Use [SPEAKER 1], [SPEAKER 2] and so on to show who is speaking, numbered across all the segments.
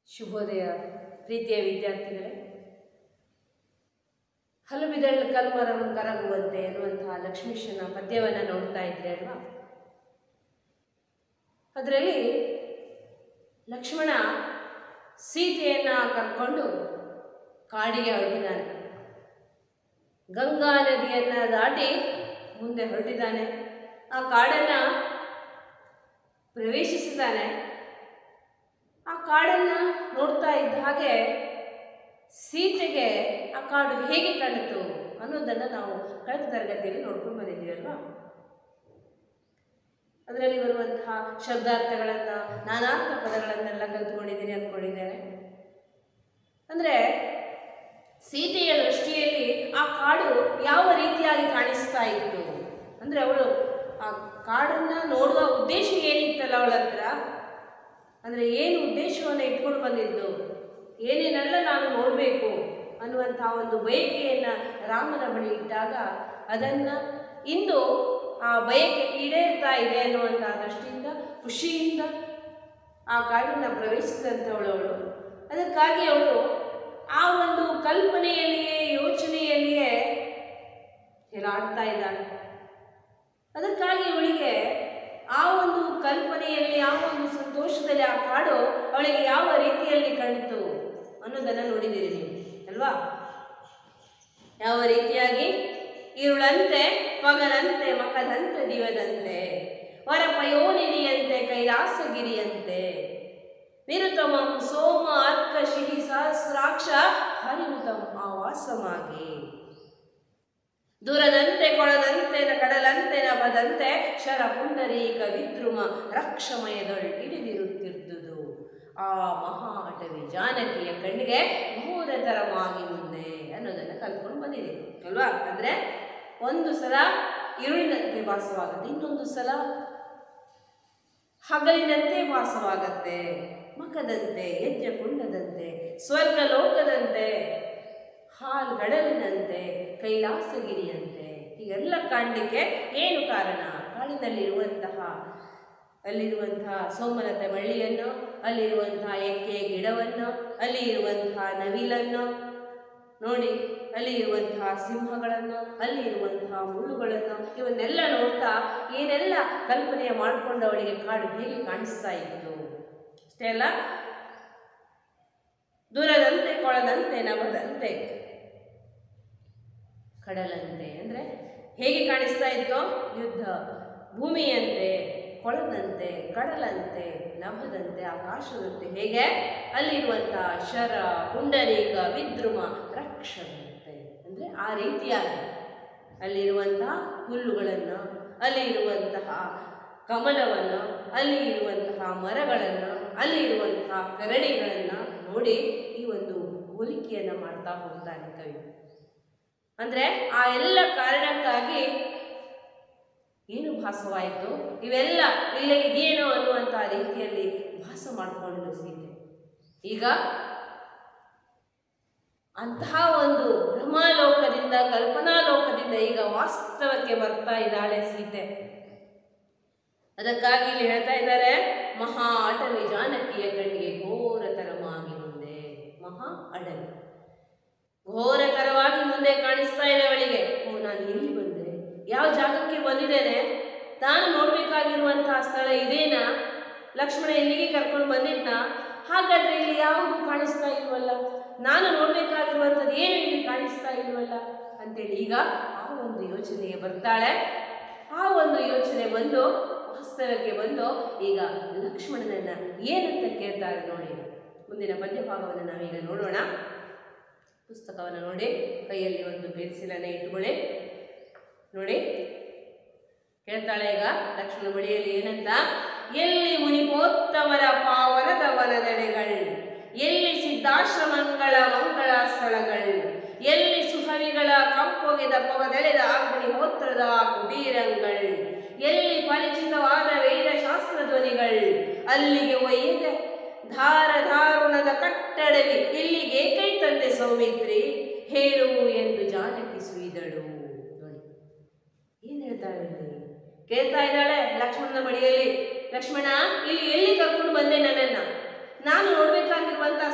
[SPEAKER 1] ಶುಭೋದಯ ಪ್ರೀತಿಯ ವಿದ್ಯಾರ್ಥಿಗಳೇ ಹಲುಬಿದಳು ಕಲ್ಮರಂ ಕರಗುವಂತೆ ಎನ್ನುವಂತಹ ಲಕ್ಷ್ಮೀಶನ ಪದ್ಯವನ್ನು ನೋಡ್ತಾ ಇದ್ರೆ ಅಲ್ವಾ ಅದರಲ್ಲಿ ಲಕ್ಷ್ಮಣ ಸೀತೆಯನ್ನ ಕರ್ಕೊಂಡು ಕಾಡಿಗೆ ಹೊರಟಿದ್ದಾನೆ ಗಂಗಾ ನದಿಯನ್ನ ದಾಟಿ ಮುಂದೆ ಹೊರಟಿದ್ದಾನೆ ಆ ಕಾಡನ್ನ ಪ್ರವೇಶಿಸಿದ್ದಾನೆ ಆ ಕಾಡನ್ನ ನೋಡ್ತಾ ಇದ್ದ ಹಾಗೆ ಸೀತೆಗೆ ಆ ಕಾಡು ಹೇಗೆ ಕಾಣಿತು ಅನ್ನೋದನ್ನು ನಾವು ಕಳೆದ ತರಗತಿಯಲ್ಲಿ ನೋಡ್ಕೊಂಡು ಬಂದಿದ್ದೀವಿ ಅಲ್ವಾ ಅದರಲ್ಲಿ ಬರುವಂತಹ ಶಬ್ದಾರ್ಥಗಳನ್ನು ನಾನಾರ್ಥ ಪದಗಳನ್ನೆಲ್ಲ ಕಲ್ತ್ಕೊಂಡಿದ್ದೀನಿ ಅಂದ್ಕೊಂಡಿದ್ದೇನೆ ಅಂದರೆ ಸೀತೆಯ ದೃಷ್ಟಿಯಲ್ಲಿ ಆ ಕಾಡು ಯಾವ ರೀತಿಯಾಗಿ ಕಾಣಿಸ್ತಾ ಇತ್ತು ಅಂದರೆ ಅವಳು ಆ ಕಾಡನ್ನು ನೋಡುವ ಉದ್ದೇಶ ಏನಿತ್ತಲ್ಲ ಅವಳ ಹತ್ರ ಅಂದರೆ ಏನು ಉದ್ದೇಶವನ್ನು ಇಟ್ಕೊಂಡು ಬಂದಿದ್ದು ಏನೇನೆಲ್ಲ ನಾನು ನೋಡಬೇಕು ಅನ್ನುವಂಥ ಒಂದು ಬಯಕೆಯನ್ನು ರಾಮನ ಬಳಿ ಇಟ್ಟಾಗ ಅದನ್ನು ಇಂದು ಆ ಬಯಕೆ ಈಡೇರ್ತಾ ಇದೆ ಅನ್ನುವಂಥ ದೃಷ್ಟಿಯಿಂದ ಖುಷಿಯಿಂದ ಆ ಕಾಡನ್ನು ಪ್ರವೇಶಿಸಿದಂಥವಳು ಅವಳು ಅದಕ್ಕಾಗಿ ಅವಳು ಆ ಒಂದು ಕಲ್ಪನೆಯಲ್ಲಿಯೇ ಯೋಚನೆಯಲ್ಲಿಯೇ ಹೇಳಾಡ್ತಾ ಇದ್ದಾಳೆ ಅದಕ್ಕಾಗಿ ಅವಳಿಗೆ ಆ ಒಂದು ಕಲ್ಪನೆಯಲ್ಲಿ ಆ ಒಂದು ಸಂತೋಷದಲ್ಲಿ ಆ ಕಾಡು ಅವಳಿಗೆ ಯಾವ ರೀತಿಯಲ್ಲಿ ಕಾಣಿತು ಅನ್ನೋದನ್ನು ನೋಡಿದ್ದೀರಿ ನೀವು ಅಲ್ವಾ ಯಾವ ರೀತಿಯಾಗಿ ಇರುಳಂತೆ ಪಗಲಂತೆ ಮಕದಂತೆ ದಿವದಂತೆ ವರಪಯೋನಿನಿಯಂತೆ ಕೈಲಾಸಗಿರಿಯಂತೆ ನಿರುತಮಂ ಸೋಮ ಅರ್ಕ ಶಿಹಿ ಸಹಸ್ರಾಕ್ಷ ಹರಿನುತಂ ಆವಾಸಮಾಗಿ ದೂರದಂತೆ ಕೊಳದಂತೆ ನ ಕಡಲಂತೆ ನಭದಂತೆ ಶರ ಪುಂಡರೀಕ ವಿದ್ರುಮ ರಕ್ಷಮಯದೊಳ್ ಹಿಡಿದಿರುತ್ತಿದ್ದುದು ಆ ಮಹಾ ಅಟವಿ ಜಾನಕಿಯ ಕಣ್ಣಿಗೆ ಘೋರತರವಾಗಿ ಮುಂದೆ ಅನ್ನೋದನ್ನು ಕಲ್ತ್ಕೊಂಡು ಬಂದಿದೆ ಅಲ್ವಾ ಅಂದರೆ ಒಂದು ಸಲ ಇರುಳಿನಂತೆ ಭಾಸವಾಗುತ್ತೆ ಇನ್ನೊಂದು ಸಲ ಹಗಲಿನಂತೆ ಭಾಸವಾಗತ್ತೆ ಮಕದಂತೆ ಯಜ್ಞ ಕುಂಡದಂತೆ ಸ್ವರ್ಗ ಲೋಕದಂತೆ ಹಾಲ್ಗಡಲಿನಂತೆ ಕೈಲಾಸಗಿರಿಯಂತೆ ಹೀಗೆಲ್ಲ ಕಾಣಲಿಕ್ಕೆ ಏನು ಕಾರಣ ಕಾಡಿನಲ್ಲಿರುವಂತಹ ಅಲ್ಲಿರುವಂತಹ ಸೋಮಲತೆ ಬಳ್ಳಿಯನ್ನು ಅಲ್ಲಿರುವಂತಹ ಎಕ್ಕೆ ಗಿಡವನ್ನು ಅಲ್ಲಿ ಇರುವಂತಹ ನವಿಲನ್ನು ನೋಡಿ ಅಲ್ಲಿ ಇರುವಂತಹ ಸಿಂಹಗಳನ್ನು ಅಲ್ಲಿ ಇರುವಂತಹ ಮುಳ್ಳುಗಳನ್ನು ಇವನ್ನೆಲ್ಲ ನೋಡ್ತಾ ಏನೆಲ್ಲ ಕಲ್ಪನೆ ಮಾಡಿಕೊಂಡು ಅವಳಿಗೆ ಕಾಡು ಹೇಗೆ ಕಾಣಿಸ್ತಾ ಇತ್ತು ಅಷ್ಟೇ ಅಲ್ಲ ದೂರದಂತೆ ಕೊಳದಂತೆ ನಭದಂತೆ ಕಡಲಂತೆ ಅಂದರೆ ಹೇಗೆ ಕಾಣಿಸ್ತಾ ಇತ್ತು ಯುದ್ಧ ಭೂಮಿಯಂತೆ ಕೊಳದಂತೆ ಕಡಲಂತೆ ನಭದಂತೆ ಆಕಾಶದಂತೆ ಹೇಗೆ ಅಲ್ಲಿರುವಂತಹ ಶರ ಪುಂಡರೀಕ ವಿದ್ರುಮ ರಕ್ಷದಂತೆ ಅಂದರೆ ಆ ರೀತಿಯಾಗಿ ಅಲ್ಲಿರುವಂತಹ ಹುಲ್ಲುಗಳನ್ನು ಅಲ್ಲಿ ಇರುವಂತಹ ಕಮಲವನ್ನು ಅಲ್ಲಿ ಇರುವಂತಹ ಮರಗಳನ್ನು ಅಲ್ಲಿ ಇರುವಂತಹ ಕರಡಿಗಳನ್ನು ನೋಡಿ ಈ ಒಂದು ಹೋಲಿಕೆಯನ್ನು ಮಾಡ್ತಾ ಹೋಗ್ತಾನೆ ಕವಿ ಅಂದರೆ ಆ ಎಲ್ಲ ಕಾರಣಕ್ಕಾಗಿ ಏನು ಭಾಸವಾಯಿತು ಇವೆಲ್ಲ ಇಲ್ಲೇ ಇದೆಯೇನೋ ಅನ್ನುವಂಥ ರೀತಿಯಲ್ಲಿ ಭಾಸ ಮಾಡಿಕೊಂಡು ಸೀತೆ ಈಗ ಅಂತಹ ಒಂದು ಭ್ರಮಾಲೋಕದಿಂದ ಕಲ್ಪನಾ ಲೋಕದಿಂದ ಈಗ ವಾಸ್ತವಕ್ಕೆ ಬರ್ತಾ ಇದ್ದಾಳೆ ಸೀತೆ ಅದಕ್ಕಾಗಿ ಇಲ್ಲಿ ಹೇಳ್ತಾ ಇದ್ದಾರೆ ಮಹಾ ಅಟವಿ ಜಾನಕಿಯ ಕಣ್ಣಿಗೆ ಘೋರತರವಾಗಿ ಮುಂದೆ ಮಹಾ ಅಡವಿ ಘೋರಕರವಾಗಿ ಮುಂದೆ ಕಾಣಿಸ್ತಾ ಇದೆ ಅವಳಿಗೆ ಓ ನಾನು ಎಲ್ಲಿ ಬಂದೆ ಯಾವ ಜಾಗಕ್ಕೆ ಬಂದಿದ್ದೇನೆ ನಾನು ನೋಡಬೇಕಾಗಿರುವಂತಹ ಸ್ಥಳ ಇದೇನಾ ಲಕ್ಷ್ಮಣ ಇಲ್ಲಿಗೆ ಕರ್ಕೊಂಡು ಬಂದಿದ್ನ ಹಾಗಾದ್ರೆ ಇಲ್ಲಿ ಯಾವುದು ಕಾಣಿಸ್ತಾ ಇಲ್ವಲ್ಲ ನಾನು ನೋಡಬೇಕಾಗಿರುವಂಥದ್ದು ಏನು ಇಲ್ಲಿ ಕಾಣಿಸ್ತಾ ಇಲ್ವಲ್ಲ ಅಂತೇಳಿ ಈಗ ಆ ಒಂದು ಯೋಚನೆಗೆ ಬರ್ತಾಳೆ ಆ ಒಂದು ಯೋಚನೆ ಬಂದು ವಾಸ್ತವಕ್ಕೆ ಬಂದು ಈಗ ಲಕ್ಷ್ಮಣನನ್ನ ಏನಂತ ಕೇಳ್ತಾರೆ ನೋಡಿ ಮುಂದಿನ ಪದ್ಯಭಾಗವನ್ನು ನಾವೀಗ ನೋಡೋಣ ಪುಸ್ತಕವನ್ನು ನೋಡಿ ಕೈಯಲ್ಲಿ ಒಂದು ಪೆನ್ಸಿಲನ್ನು ಇಟ್ಟುಕೊಳ್ಳಿ ನೋಡಿ ಕೇಳ್ತಾಳೆ ಈಗ ಲಕ್ಷ್ಮಣ ಬಳಿಯಲ್ಲಿ ಏನಂತ ಎಲ್ಲಿ ಮುನಿಪೋತ್ತಮರ ಪಾವನದ ವನದೆಡೆಗಳು ಎಲ್ಲಿ ಸಿದ್ಧಾಶ್ರಮಗಳ ಮಂಗಳ ಸ್ಥಳಗಳು ಎಲ್ಲಿ ಸುಹವಿಗಳ ಕಂಪೊಗೆದ ಪವದೆಳೆದ ಅಗ್ನಿಹೋತ್ರದ ಕುಟೀರಂಗಳು ಎಲ್ಲಿ ಪರಿಚಿತವಾದ ವೇದ ಶಾಸ್ತ್ರ ಧ್ವನಿಗಳು ಅಲ್ಲಿಗೆ ಒಯ್ಯದ ಧಾರ ಧಾರುಣದ ಕಟ್ಟಡವಿ ಇಲ್ಲಿಗೆ ಕೈ ತಂದೆ ಸೌಮಿತ್ರಿ ಹೇಳು ಎಂದು ಜಾನಕಿ ಸುಯ್ದಳು ನೋಡಿ ಏನ್ ಹೇಳ್ತಾಳೆ ಇಲ್ಲಿ ಕೇಳ್ತಾ ಇದ್ದಾಳೆ ಲಕ್ಷ್ಮಣನ ಬಳಿಯಲ್ಲಿ ಲಕ್ಷ್ಮಣ ಇಲ್ಲಿ ಎಲ್ಲಿ ಕರ್ಕೊಂಡು ಬಂದೆ ನನ್ನನ್ನ ನಾನು ನೋಡ್ಬೇಕಾಗಿರುವಂತ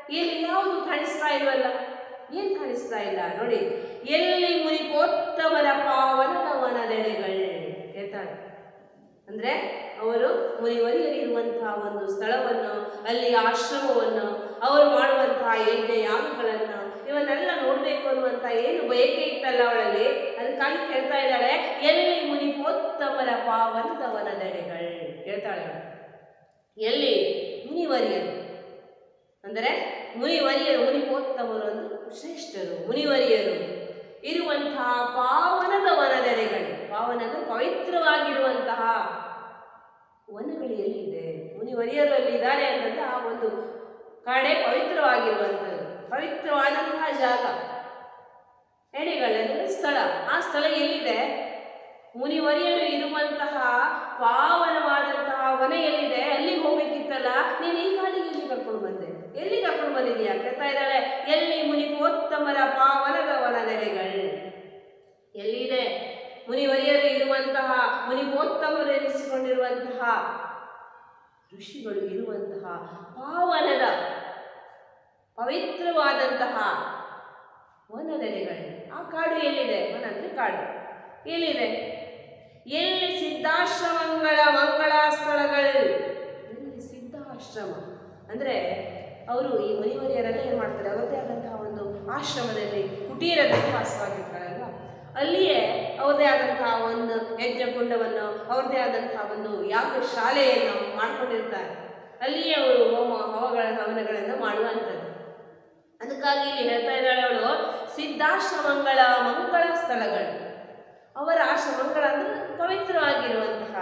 [SPEAKER 1] ಇಲ್ಲಿ ಯಾವುದು ಕಾಣಿಸ್ತಾ ಇಲ್ವಲ್ಲ ಏನ್ ಕಾಣಿಸ್ತಾ ಇಲ್ಲ ನೋಡಿ ಎಲ್ಲಿ ಮುನಿಪೋತ್ತಮರ ಪಾವನದ ವನದೆಡೆಗಳು ಕೇಳ್ತಾಳೆ ಅಂದ್ರೆ ಅವರು ಮುನಿವರಿಯರಿರುವಂತಹ ಒಂದು ಸ್ಥಳವನ್ನು ಅಲ್ಲಿ ಆಶ್ರಮವನ್ನು ಅವರು ಮಾಡುವಂತಹ ಯಜ್ಞ ಯಾಗಗಳನ್ನು ಇವನ್ನೆಲ್ಲ ನೋಡ್ಬೇಕು ಅನ್ನುವಂತ ಏನು ಬಯಕೆ ಇತ್ತಲ್ಲ ಅವಳಲ್ಲಿ ಅದಕ್ಕಾಗಿ ಕೇಳ್ತಾ ಇದ್ದಾಳೆ ಎಲ್ಲಿ ಮುನಿಪೋತ್ತಮರ ಪಾವನದ ವನದೆಡೆಗಳು ಕೇಳ್ತಾಳೆ ಅವಳು. ಎಲ್ಲಿ ಮುನಿವರಿಯರು ಅಂದರೆ ಮುನಿವರಿಯರು ಮುನಿಪೋತ್ತಮರು ಅಂದ್ರೆ ಶ್ರೇಷ್ಠರು ಮುನಿವರಿಯರು ಇರುವಂತಹ ಪಾವನದ ವನದೆಡೆಗಳು ಪಾವನದ ಪವಿತ್ರವಾಗಿರುವಂತಹ ವನಗಳು ಎಲ್ಲಿದೆ ಮುನಿವರಿಯರು ಅಲ್ಲಿ ಇದ್ದಾರೆ ಅಂತಂದ್ರೆ ಆ ಒಂದು ಕಾಡೆ ಪವಿತ್ರವಾಗಿರುವಂಥದ್ದು ಪವಿತ್ರವಾದಂತಹ ಜಾಗ ಎಡೆಗಳೆಂದರೆ ಸ್ಥಳ ಆ ಸ್ಥಳ ಎಲ್ಲಿದೆ ಮುನಿವರಿಯರು ಇರುವಂತಹ ಪಾವನವಾದಂತಹ ವನ ಎಲ್ಲಿದೆ ಅಲ್ಲಿಗೆ ಹೋಗ್ಬೇಕಿತ್ತಲ್ಲ ನೀನು ಈ ಕಾಡಿಗೆ ಎಲ್ಲಿ ಕರ್ಕೊಂಡು ಬಂದೆ ಎಲ್ಲಿ ಕರ್ಕೊಂಡು ಬಂದಿದೀಯಾ ಕೇಳ್ತಾ ಇದ್ದಾಳೆ ಎಲ್ಲಿ ಮುನಿಪೋತ್ತಮರ ಪಾವನದ ವನದೆಡೆಗಳು ಎಲ್ಲಿದೆ ಮುನಿವರಿಯರು ಇರುವಂತಹ ಮುನಿಪೋತ್ತಮರು ಎನಿಸಿಕೊಂಡಿರುವಂತಹ ಋಷಿಗಳು ಇರುವಂತಹ ಪಾವನದ ಪವಿತ್ರವಾದಂತಹ ವನದೆಡೆಗಳು ಆ ಕಾಡು ಎಲ್ಲಿದೆ ವನ ಅಂದ್ರೆ ಕಾಡು ಎಲ್ಲಿದೆ ಎಲ್ಲಿ ಸಿದ್ಧಾಶ್ರಮಗಳ ಮಂಗಳ ಸ್ಥಳಗಳು ಎಲ್ಲಿ ಸಿದ್ಧಾಶ್ರಮ ಅಂದ್ರೆ ಅವರು ಈ ಮುನಿವರಿಯರೆಲ್ಲ ಏನು ಮಾಡ್ತಾರೆ ಅವರದೇ ಆದಂತಹ ಒಂದು ಆಶ್ರಮದಲ್ಲಿ ಕುಟೀರದಲ್ಲಿ ವಾಸವಾಗಿರ್ತಾರಲ್ವ ಅಲ್ಲಿಯೇ ಅವರದೇ ಆದಂತಹ ಒಂದು ಯಜ್ಞಕುಂಡವನ್ನು ಅವರದೇ ಆದಂತಹ ಒಂದು ಯಾಗ ಶಾಲೆಯನ್ನು ಮಾಡ್ಕೊಂಡಿರ್ತಾರೆ ಅಲ್ಲಿಯೇ ಅವರು ಹೋಮ ಹವಗಳ ಹವನಗಳನ್ನು ಮಾಡುವಂಥದ್ದು ಅದಕ್ಕಾಗಿ ಇಲ್ಲಿ ಹೇಳ್ತಾ ಇದ್ದಾಳೆ ಅವಳು ಸಿದ್ಧಾಶ್ರಮಗಳ ಮಂಗಳ ಸ್ಥಳಗಳು ಅವರ ಆಶ್ರಮಗಳ ಅಂದ್ರೆ ಪವಿತ್ರವಾಗಿರುವಂತಹ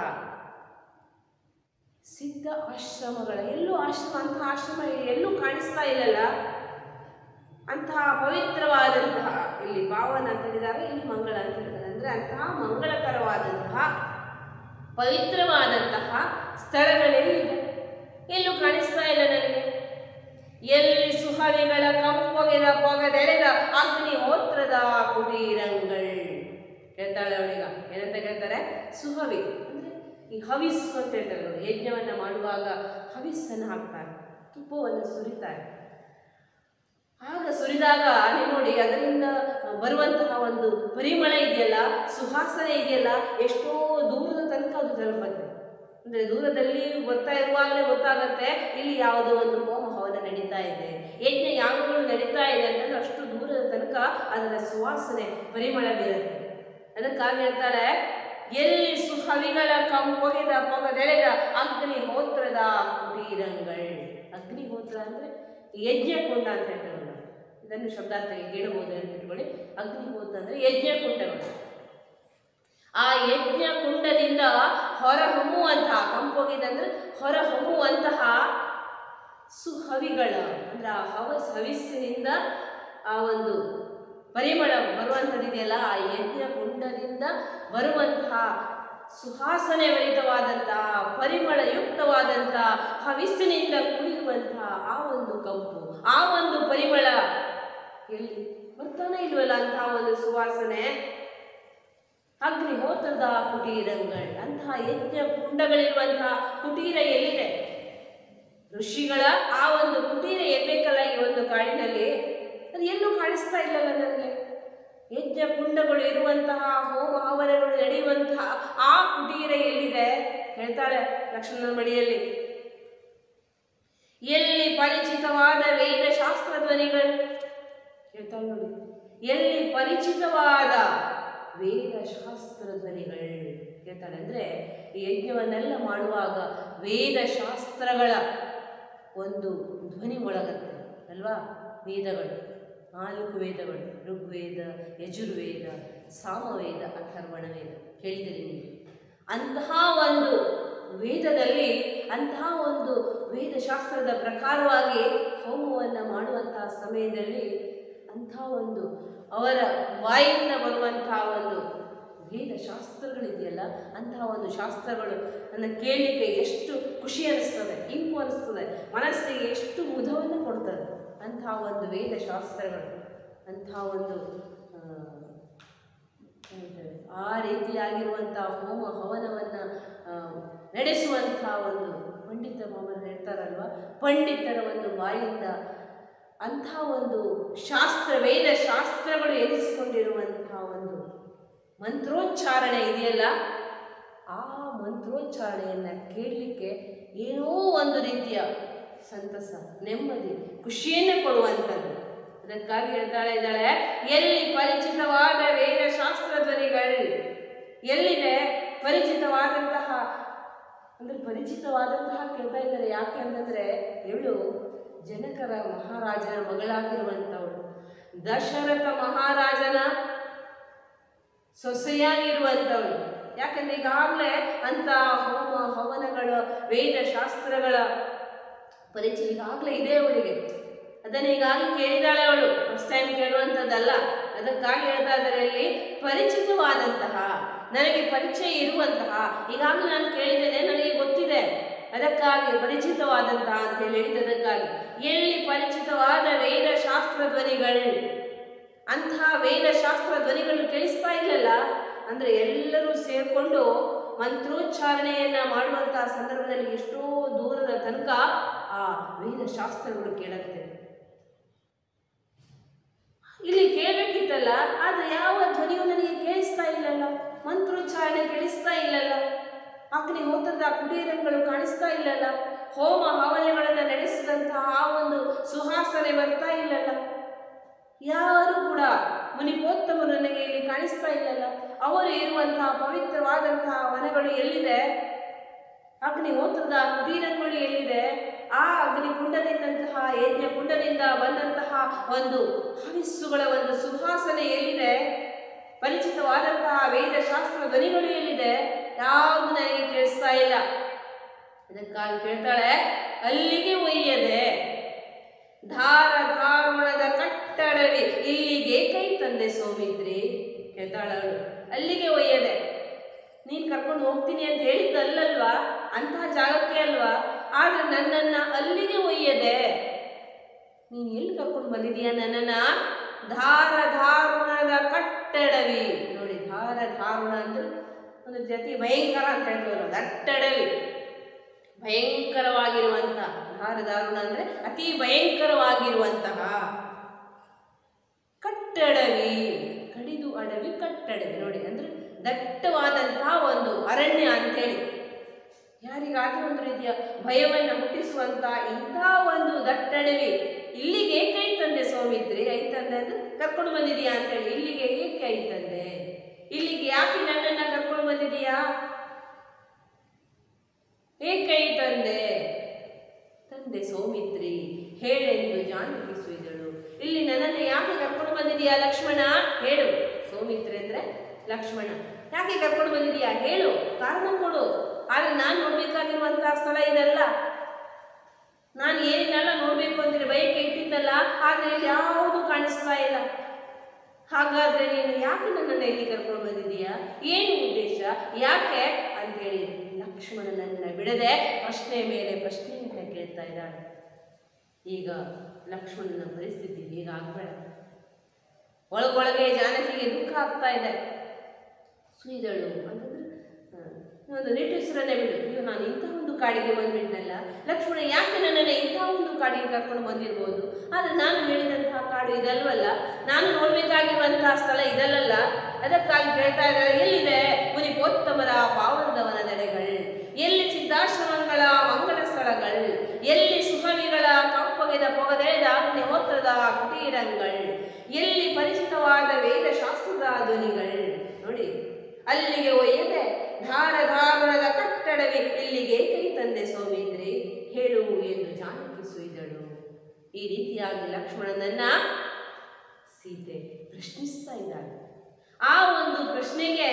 [SPEAKER 1] ಸಿದ್ಧ ಆಶ್ರಮಗಳ ಎಲ್ಲೂ ಆಶ್ರಮ ಅಂತಹ ಆಶ್ರಮ ಎಲ್ಲೂ ಕಾಣಿಸ್ತಾ ಇಲ್ಲಲ್ಲ ಅಂತಹ ಪವಿತ್ರವಾದಂತಹ ಇಲ್ಲಿ ಪಾವನ ಅಂತ ಹೇಳಿದಾಗ ಇಲ್ಲಿ ಮಂಗಳ ಅಂತ ಹೇಳಿದ್ದಾರೆ ಅಂದ್ರೆ ಅಂತಹ ಮಂಗಳಕರವಾದಂತಹ ಪವಿತ್ರವಾದಂತಹ ಸ್ಥಳಗಳೆಲ್ಲಿದೆ ಎಲ್ಲೂ ಕಾಣಿಸ್ತಾ ಇಲ್ಲ ನನಗೆ ಎಲ್ಲಿ ಸುಹವಿಗಳ ಕಂಪೊಗೆದ ಪೊಗದೆಳೆದ ಅಗ್ನಿಹೋತ್ರದ ಕುಟೀರಂಗಳು ಕೇಳ್ತಾಳೆ ಅವಳೀಗ ಏನಂತ ಕೇಳ್ತಾರೆ ಸುಹವಿ ಅಂದ್ರೆ ಈ ಹವಿಸ್ಸು ಅಂತ ಹೇಳ್ತಾರೆ ನೋಡಿ ಯಜ್ಞವನ್ನ ಮಾಡುವಾಗ ಹವಿಸ್ಸನ್ನು ಹಾಕ್ತಾರೆ ತುಪ್ಪವನ್ನು ಸುರಿತಾರೆ ಆಗ ಸುರಿದಾಗ ನೀವು ನೋಡಿ ಅದರಿಂದ ಬರುವಂತಹ ಒಂದು ಪರಿಮಳ ಇದೆಯಲ್ಲ ಸುವಾಸನೆ ಇದೆಯಲ್ಲ ಎಷ್ಟೋ ದೂರದ ತನಕ ಅದು ತಲುಪತ್ತೆ ಅಂದ್ರೆ ದೂರದಲ್ಲಿ ಬರ್ತಾ ಇರುವಾಗಲೇ ಗೊತ್ತಾಗತ್ತೆ ಇಲ್ಲಿ ಯಾವುದೋ ಒಂದು ಹೋಮ ಹವನ ನಡೀತಾ ಇದೆ ಯಜ್ಞ ಯಾಗಗಳು ನಡೀತಾ ಇದೆ ಅಂತಂದ್ರೆ ಅಷ್ಟು ದೂರದ ತನಕ ಅದರ ಸುವಾಸನೆ ಪರಿಮಳ ಬೀರುತ್ತೆ ಅದಕ್ಕಾಗಿ ಹೇಳ್ತಾಳೆ ಎಲ್ಲಿ ಸುಹವಿಗಳ ಕಂಪೊಗೆದ ಪೊಗದೆಳೆದ ಅಗ್ನಿಹೋತ್ರದ ಕುಟೀರಂಗಳು ಅಗ್ನಿಹೋತ್ರ ಅಂದ್ರೆ ಯಜ್ಞಕುಂಡ ಅಂತ ಹೇಳ್ತಾರೆ ನಾವು. ಇದನ್ನು ಶಬ್ದಾರ್ಥಕ್ಕೆ ಕೇಳಬಹುದು ಅಂತ ಇಟ್ಕೊಳ್ಳಿ ಅಗ್ನಿಹೋತ್ರ ಅಂದ್ರೆ ಯಜ್ಞಕುಂಡಗಳು ಆ ಯಜ್ಞ ಕುಂಡದಿಂದ ಹೊರಹೊಮ್ಮುವಂತಹ ಕಂಪೊಗೆದಂದ್ರೆ ಹೊರಹೊಮ್ಮುವಂತಹ ಸುಹವಿಗಳ ಅಂದ್ರೆ ಆ ಹವಸ್ ಹವಿಸ್ಸಿನಿಂದ ಆ ಒಂದು ಪರಿಮಳ ಬರುವಂಥದ್ದಿದೆಯಲ್ಲ ಆ ಯಜ್ಞ ಕುಂಡದಿಂದ ಬರುವಂತಹ ಸುಹಾಸನೆ ಭರಿತವಾದಂತಹ ಪರಿಮಳಯುಕ್ತವಾದಂತಹ ಹವಿಸ್ಸಿನಿಂದ ಕುಡಿಯುವಂತಹ ಆ ಒಂದು ಕಂಪು ಆ ಒಂದು ಪರಿಮಳ ಎಲ್ಲಿ ಬರ್ತಾನೆ ಇಲ್ವಲ್ಲ ಅಂತಹ ಒಂದು ಸುವಾಸನೆ ಅಗ್ನಿಹೋತ್ರದ ಕುಟೀರಗಳು ಅಂತಹ ಯಜ್ಞ ಕುಂಡಗಳಿರುವಂತಹ ಕುಟೀರ ಎಲ್ಲಿದೆ ಋಷಿಗಳ ಆ ಒಂದು ಕುಟೀರ ಎರ್ಬೇಕಲ್ಲ ಈ ಒಂದು ಕಾಡಿನಲ್ಲಿ ಅದು ಎಲ್ಲೂ ಕಾಣಿಸ್ತಾ ಇಲ್ಲಲ್ಲ ನನಗೆ ಯಜ್ಞ ಕುಂಡಗಳು ಇರುವಂತಹ ಹೋಮ ಹವನಗಳು ನಡೆಯುವಂತಹ ಆ ಕುಟೀರ ಎಲ್ಲಿದೆ ಹೇಳ್ತಾಳೆ ಲಕ್ಷ್ಮಣನ ಮಡಿಯಲ್ಲಿ ಎಲ್ಲಿ ಪರಿಚಿತವಾದ ವೇದ ಶಾಸ್ತ್ರ ಧ್ವನಿಗಳು ಹೇಳ್ತಾಳೆ ನೋಡಿ ಎಲ್ಲಿ ಪರಿಚಿತವಾದ ವೇದ ಶಾಸ್ತ್ರ ಧ್ವನಿಗಳು ಹೇಳ್ತಾಳೆ ಅಂದ್ರೆ ಈ ಯಜ್ಞವನ್ನೆಲ್ಲ ಮಾಡುವಾಗ ವೇದ ಶಾಸ್ತ್ರಗಳ ಒಂದು ಧ್ವನಿ ಮೊಳಗತ್ತೆ ಅಲ್ವಾ ವೇದಗಳು ನಾಲ್ಕು ವೇದಗಳು ಋಗ್ವೇದ ಯಜುರ್ವೇದ ಸಾಮವೇದ ಅಥರ್ವಣ ವೇದ ಕೇಳಿದಿರಿ ನೀವು ಅಂತಹ ಒಂದು ವೇದದಲ್ಲಿ ಅಂತಹ ಒಂದು ವೇದಶಾಸ್ತ್ರದ ಪ್ರಕಾರವಾಗಿ ಹೋಮವನ್ನು ಮಾಡುವಂತಹ ಸಮಯದಲ್ಲಿ ಅಂಥ ಒಂದು ಅವರ ಬಾಯಿಂದ ಬರುವಂತಹ ಒಂದು ವೇದ ಶಾಸ್ತ್ರಗಳಿದೆಯಲ್ಲ ಅಂತಹ ಒಂದು ಶಾಸ್ತ್ರಗಳು ನನ್ನ ಕೇಳಲಿಕ್ಕೆ ಎಷ್ಟು ಖುಷಿ ಅನಿಸ್ತದೆ ಇಂಪು ಅನಿಸ್ತದೆ ಮನಸ್ಸಿಗೆ ಎಷ್ಟು ಮುದವನ್ನು ಕೊಡ್ತದೆ ಅಂತಹ ಒಂದು ವೇದ ಶಾಸ್ತ್ರಗಳು ಅಂತಹ ಒಂದು ಆ, ಹೇಳ್ತೇವೆ. ಆ ರೀತಿಯಾಗಿರುವಂತಹ ಹೋಮ ಹವನವನ್ನು ನಡೆಸುವಂತಹ ಒಂದು ಪಂಡಿತ ಮಾಮರು ಹೇಳ್ತಾರಲ್ವ ಪಂಡಿತರ ಒಂದು ಬಾಯಿಂದ ಅಂಥ ಒಂದು ಶಾಸ್ತ್ರ ವೇದ ಶಾಸ್ತ್ರಗಳು ಎನಿಸಿಕೊಂಡಿರುವಂತಹ ಒಂದು ಮಂತ್ರೋಚ್ಚಾರಣೆ ಇದೆಯಲ್ಲ ಆ ಮಂತ್ರೋಚ್ಚಾರಣೆಯನ್ನು ಕೇಳಲಿಕ್ಕೆ ಏನೋ ಒಂದು ರೀತಿಯ ಸಂತಸ ನೆಮ್ಮದಿ ಖುಷಿಯನ್ನು ಕೊಡುವಂಥದ್ದು ಅದಕ್ಕಾಗಿ ಹೇಳ್ತಾಳೆ ಇದ್ದಾಳೆ ಎಲ್ಲಿ ಪರಿಚಿತವಾದ ವೇದ ಶಾಸ್ತ್ರ ಧ್ವನಿಗಳು ಎಲ್ಲಿದೆ ಪರಿಚಿತವಾದಂತಹ ಅಂದ್ರೆ ಪರಿಚಿತವಾದಂತಹ ಕೇಳ್ತಾ ಇದ್ದಾರೆ ಯಾಕೆ ಅಂತಂದ್ರೆ ಇವಳು ಜನಕರ ಮಹಾರಾಜನ ಮಗಳಾಗಿರುವಂಥವಳು ದಶರಥ ಮಹಾರಾಜನ ಸೊಸೆಯಾಗಿರುವಂಥವಳು ಯಾಕಂದ್ರೆ ಈಗಾಗಲೇ ಅಂತ ಹೋಮ ಹವನಗಳ ವೇದ ಶಾಸ್ತ್ರಗಳ ಪರಿಚಯ ಈಗಾಗಲೇ ಇದೆ ಅವಳಿಗೆ ಅದನ್ನ ಈಗಾಗಲೇ ಕೇಳಿದಾಳೆ ಅವಳು ಫಸ್ಟ್ ಟೈಮ್ ಕೇಳುವಂಥದ್ದಲ್ಲ ಅದಕ್ಕಾಗಿ ಹೇಳ್ತಾ ಇದ್ದಾರೆ ಅಲ್ಲಿ ಪರಿಚಿತವಾದಂತಹ ನನಗೆ ಪರಿಚಯ ಇರುವಂತಹ ಈಗಾಗಲೇ ನಾನು ಕೇಳಿದ್ದೇನೆ ನನಗೆ ಗೊತ್ತಿದೆ ಅದಕ್ಕಾಗಿ ಪರಿಚಿತವಾದಂತಹ ಅಂತ ಹೇಳಿ ಹೇಳಿದ್ದದಕ್ಕಾಗಿ ಎಲ್ಲಿ ಪರಿಚಿತವಾದ ವೇದ ಶಾಸ್ತ್ರ ಧ್ವನಿಗಳು ಅಂತಹ ವೇದ ಶಾಸ್ತ್ರ ಧ್ವನಿಗಳು ಕೇಳಿಸ್ತಾ ಇಲ್ಲಲ್ಲ ಅಂದ್ರೆ ಎಲ್ಲರೂ ಸೇರ್ಕೊಂಡು ಮಂತ್ರೋಚ್ಚಾರಣೆಯನ್ನ ಮಾಡುವಂತಹ ಸಂದರ್ಭದಲ್ಲಿ ಎಷ್ಟೋ ದೂರದ ತನಕ ಆ ವೇದ ಶಾಸ್ತ್ರಗಳು ಕೇಳುತ್ತೆ ಇಲ್ಲಿ ಕೇಳಬೇಕಿತ್ತಲ್ಲ ಆದ್ರೆ ಯಾವ ಧ್ವನಿಯು ನನಗೆ ಕೇಳಿಸ್ತಾ ಇಲ್ಲಲ್ಲ ಮಂತ್ರೋಚ್ಚಾರಣೆ ಕೇಳಿಸ್ತಾ ಇಲ್ಲಲ್ಲ ಅಗ್ನಿ ಹೋತ್ರದ ಕುಟೀರಗಳು ಕಾಣಿಸ್ತಾ ಇಲ್ಲಲ್ಲ ಹೋಮ ಹವನಗಳನ್ನು ನಡೆಸಿದಂತಹ ಆ ಒಂದು ಸುಹಾಸನೆ ಬರ್ತಾ ಇಲ್ಲಲ್ಲ ಯಾರು ಕೂಡ ಮುನಿಪೋತ್ತಮರು ನನಗೆ ಇಲ್ಲಿ ಕಾಣಿಸ್ತಾ ಇಲ್ಲಲ್ಲ ಅವರು ಇರುವಂತಹ ಪವಿತ್ರವಾದಂತಹ ವನಗಳು ಎಲ್ಲಿದೆ ಅಗ್ನಿ ಹೋತ್ರದ ಕುಟೀರಗಳು ಎಲ್ಲಿದೆ ಆ ಅಗ್ನಿ ಕುಂಡದಿಂದಂತಹ ಯಜ್ಞ ಕುಂಡದಿಂದ ಬಂದಂತಹ ಒಂದು ಹವಿಸ್ಸುಗಳ ಒಂದು ಸುವಾಸನೆ ಎಲ್ಲಿದೆ ಪರಿಚಿತವಾದಂತಹ ವೇದ ಶಾಸ್ತ್ರ ಧ್ವನಿಗಳು ಎಲ್ಲಿದೆ ಯಾವುದು ನನಗೆ ಕೇಳಿಸ್ತಾ ಇಲ್ಲ ಅದಕ್ಕಾಗಿ ಕೇಳ್ತಾಳೆ ಅಲ್ಲಿಗೆ ಒಯ್ಯದೆ ಧಾರ ಧಾರುಣದ ಕಟ್ಟಡವಿ ಇಲ್ಲಿಗೆ ಕೈ ತಂದೆ ಸೌಮಿತ್ರಿ ಕೇಳ್ತಾಳವಳು ಅಲ್ಲಿಗೆ ಒಯ್ಯದೆ ನೀನ್ ಕರ್ಕೊಂಡು ಹೋಗ್ತೀನಿ ಅಂತ ಹೇಳಿದ್ದಲ್ಲಲ್ವಾ ಅಂತಹ ಜಾಗಕ್ಕೆ ಅಲ್ವಾ ಆದ್ರೆ ನನ್ನನ್ನ ಅಲ್ಲಿಗೆ ಒಯ್ಯದೆ ನೀನ್ ಎಲ್ಲಿ ಕರ್ಕೊಂಡು ಬಂದಿದೀಯ ನನ್ನನ್ನ ಧಾರ ಧಾರುಣದ ಕಟ್ಟಡವಿ ನೋಡಿ ಧಾರ ಧಾರುಣ ಅಂದ್ರೆ ಒಂದು ಜತಿ ಭಯಂಕರ ಅಂತ ಹೇಳ್ತೀವಲ್ಲ ದಟ್ಟಡವಿ ಭಯಂಕರವಾಗಿರುವಂತಹ ಧಾರ ದಾರುಣ ಅಂದ್ರೆ ಅತಿ ಭಯಂಕರವಾಗಿರುವಂತಹ ಕಟ್ಟಡವಿ ಕಡಿದು ಅಡವಿ ಕಟ್ಟಡವಿ ನೋಡಿ ಅಂದ್ರೆ ದಟ್ಟವಾದಂತಹ ಒಂದು ಅರಣ್ಯ ಅಂತೇಳಿ ಯಾರಿಗಾದ್ರೂ ಒಂದು ರೀತಿಯ ಭಯವನ್ನ ಹುಟ್ಟಿಸುವಂತ ಇಂಥ ಒಂದು ದಟ್ಟಡವಿ ಇಲ್ಲಿಗೆ ಏಕೆ ಐತಂದೆ ಸೌಮಿತ್ರಿ ಐತಂದೆ ಅಂದ್ರೆ ಕರ್ಕೊಂಡು ಬಂದಿದೀಯಾ ಅಂತೇಳಿ ಇಲ್ಲಿಗೆ ಏಕೆ ಐತಂದೆ ಇಲ್ಲಿಗೆ ಯಾಕೆ ನನ್ನನ್ನ ಕರ್ಕೊಂಡು ಬಂದಿದೀಯಾ ಏಕೈ ತಂದೆ ತಂದೆ ಸೌಮಿತ್ರಿ ಹೇಳೆಂದು ಜಾನಕಿ ಸುಯ್ದಳು ಇಲ್ಲಿ ನನ್ನನ್ನು ಯಾಕೆ ಕರ್ಕೊಂಡು ಬಂದಿದೀಯಾ ಲಕ್ಷ್ಮಣ ಹೇಳು ಸೌಮಿತ್ರಿ ಅಂದ್ರೆ ಲಕ್ಷ್ಮಣ ಯಾಕೆ ಕರ್ಕೊಂಡು ಬಂದಿದೀಯಾ ಹೇಳು ಕಾರಣ ಕೊಡು ಆದ್ರೆ ನಾನು ನೋಡ್ಬೇಕಾಗಿರುವಂತಹ ಸ್ಥಳ ಇದಲ್ಲ ನಾನು ಏನೆಲ್ಲ ನೋಡ್ಬೇಕು ಅಂತೇಳಿ ಬಯಕೆ ಇಟ್ಟಿದ್ದಲ್ಲ ಆದ್ರೆ ಇಲ್ಲಿ ಯಾವುದು ಕಾಣಿಸ್ತಾ ಇಲ್ಲ ಹಾಗಾದ್ರೆ ನೀನು ಯಾಕೆ ನನ್ನನ್ನು ಇಲ್ಲಿ ಕರ್ಕೊಂಡು ಬಂದಿದೀಯಾ ಏನು ಉದ್ದೇಶ ಯಾಕೆ ಅಂತೇಳಿ ಲಕ್ಷ್ಮಣನನ್ನ ಬಿಡದೆ ಪ್ರಶ್ನೆ ಮೇಲೆ ಪ್ರಶ್ನೆಯನ್ನ ಕೇಳ್ತಾ ಇದ್ದಾಳೆ ಈಗ ಲಕ್ಷ್ಮಣನ ಪರಿಸ್ಥಿತಿ ಹೀಗಾಗಬೇಡ ಒಳಗೊಳಗೆ ಜಾನಕಿಗೆ ದುಃಖ ಆಗ್ತಾ ಇದೆ ಸುಯ್ದಳು ಅಂತಂದ್ರೆ ಆ, ಒಂದು ನಿಟ್ಟುಸಿರನ್ನೇ ಬಿಡು ಅಯ್ಯೋ ನಾನು ಇಂತಹ ಒಂದು ಕಾಡಿಗೆ ಬಂದ್ಬಿಟ್ನಲ್ಲ ಲಕ್ಷ್ಮಣ ಯಾಕೆ ನನ್ನನ್ನು ಇಂತಹ ಒಂದು ಕಾಡಿಗೆ ಕರ್ಕೊಂಡು ಬಂದಿರ್ಬೋದು ಆದರೆ ನಾನು ಹೇಳಿದಂತಹ ಕಾಡು ಇದಲ್ವಲ್ಲ ನಾನು ನೋಡ್ಬೇಕಾಗಿರುವಂತಹ ಸ್ಥಳ ಇದಲ್ಲಲ್ಲ ಅದಕ್ಕಾಗಿ ಕೇಳ್ತಾ ಇದ್ದಾರೆ ಎಲ್ಲಿದೆ ಮುನಿಪೋತ್ತಮರ ಪಾವನದವನ ನೆಲೆಗಳು ಎಲ್ಲಿ ಸಿದ್ಧಾಶ್ರಮಗಳ ಮಂಗಳ ಸ್ಥಳಗಳು ಎಲ್ಲಿ ಸುಖವಿಗಳ ಕಂಪಗೆದ ಪೊಗದೆಳೆದ ಅಗ್ನಿಹೋತ್ರದ ಕುಟೀರಂಗಳು ಎಲ್ಲಿ ಪರಿಚಿತವಾದ ವೇದ ಶಾಸ್ತ್ರದ ಧ್ವನಿಗಳು ನೋಡಿ ಅಲ್ಲಿಗೆ ಒಯ್ಯದೆ ಧಾರ ಧಾರಣದ ಕಟ್ಟಡವೇ ಇಲ್ಲಿಗೆ ಕೈ ತಂದೆ ಸೌಮಿತ್ರಿ ಹೇಳು ಎಂದು ಜಾನಕಿ ಸುಯ್ದಳು ಈ ರೀತಿಯಾಗಿ ಲಕ್ಷ್ಮಣನನ್ನ ಸೀತೆ ಪ್ರಶ್ನಿಸ್ತಾ ಇದ್ದಾಳೆ ಆ ಒಂದು ಪ್ರಶ್ನೆಗೆ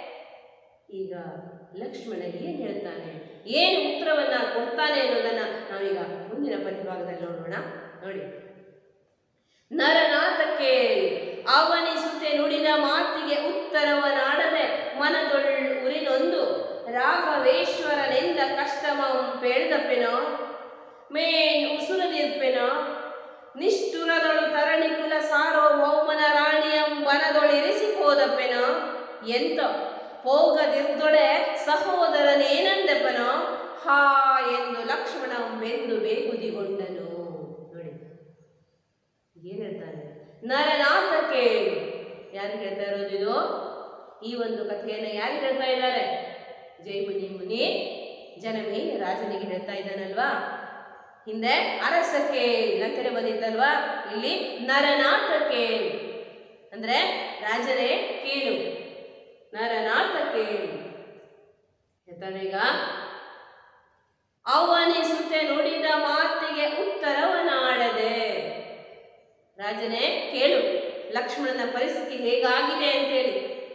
[SPEAKER 1] ಈಗ ಲಕ್ಷ್ಮಣ ಏನ್ ಹೇಳ್ತಾನೆ ಏನು ಉತ್ತರವನ್ನ ಕೊಡ್ತಾನೆ ಅನ್ನೋದನ್ನ ನಾವೀಗ ಮುಂದಿನ ಪದ್ಯಭಾಗದಲ್ಲಿ ನೋಡೋಣ ನೋಡಿ ನರನಾಥಕ್ಕೆ ಅವನಿಸುತ್ತೆ ನುಡಿದ ಮಾತಿಗೆ ಉತ್ತರವನಾಡದೆ ಮನದೊಳ್ ಉರಿನೊಂದು ರಾಘವೇಶ್ವರನೆಂದ ಕಷ್ಟಮಂ ಪೇಳ್ದಪ್ಪೆನೋ ಮೇನ್ ಉಸುರದಿರ್ಪೆನೋ ನಿಷ್ಠುರದೊಳು ತರಣಿ ಕುಲ ಸಾರ್ವಭೌಮನ ರಾಣಿಯಂ ವನದೊಳಿರಿಸಿ ಹೋದಪ್ಪೆನೋ ಎಂತ ಹೋಗದಿರ್ದೊಡೆ ಸಹೋದರನೇನೆಂದೆಪ್ಪನೋ ಹಾ ಎಂದು ಲಕ್ಷ್ಮಣ ಬೆಂದು ಬೇಗುದಿಗೊಂಡನು ನೋಡಿ ಏನ್ ಹೇಳ್ತಾನೆ ನರನಾಥ ಕೇಳು ಯಾರಿಗೆ ಹೇಳ್ತಾ ಇರೋದು ಇದು ಈ ಒಂದು ಕಥೆಯನ್ನ ಯಾರಿಗೆ ಹೇಳ್ತಾ ಇದ್ದಾರೆ ಜೈಮುನಿ ಮುನಿ ಜನಮೇ ರಾಜನಿಗೆ ಹೇಳ್ತಾ ಇದ್ದಾನಲ್ವಾ ಹಿಂದೆ ಅರಸಕ್ಕೆ ಲಂಕನೆ ಬಂದಿದ್ದಲ್ವಾ ಇಲ್ಲಿ ನರನಾಥ ಕೇಳು ಅಂದ್ರೆ ರಾಜರೇ ಕೇಳು ನರನಾಥ ಕೇಳು ಹೇಳ್ತಾನೆ ಈಗ ಅವನಿಸುತ್ತೆ ನುಡಿದ ಮಾತಿಗೆ ಉತ್ತರವನಾಡದೆ ರಾಜನೇ ಕೇಳು ಲಕ್ಷ್ಮಣನ ಪರಿಸ್ಥಿತಿ ಹೇಗಾಗಿದೆ ಅಂತೇಳಿ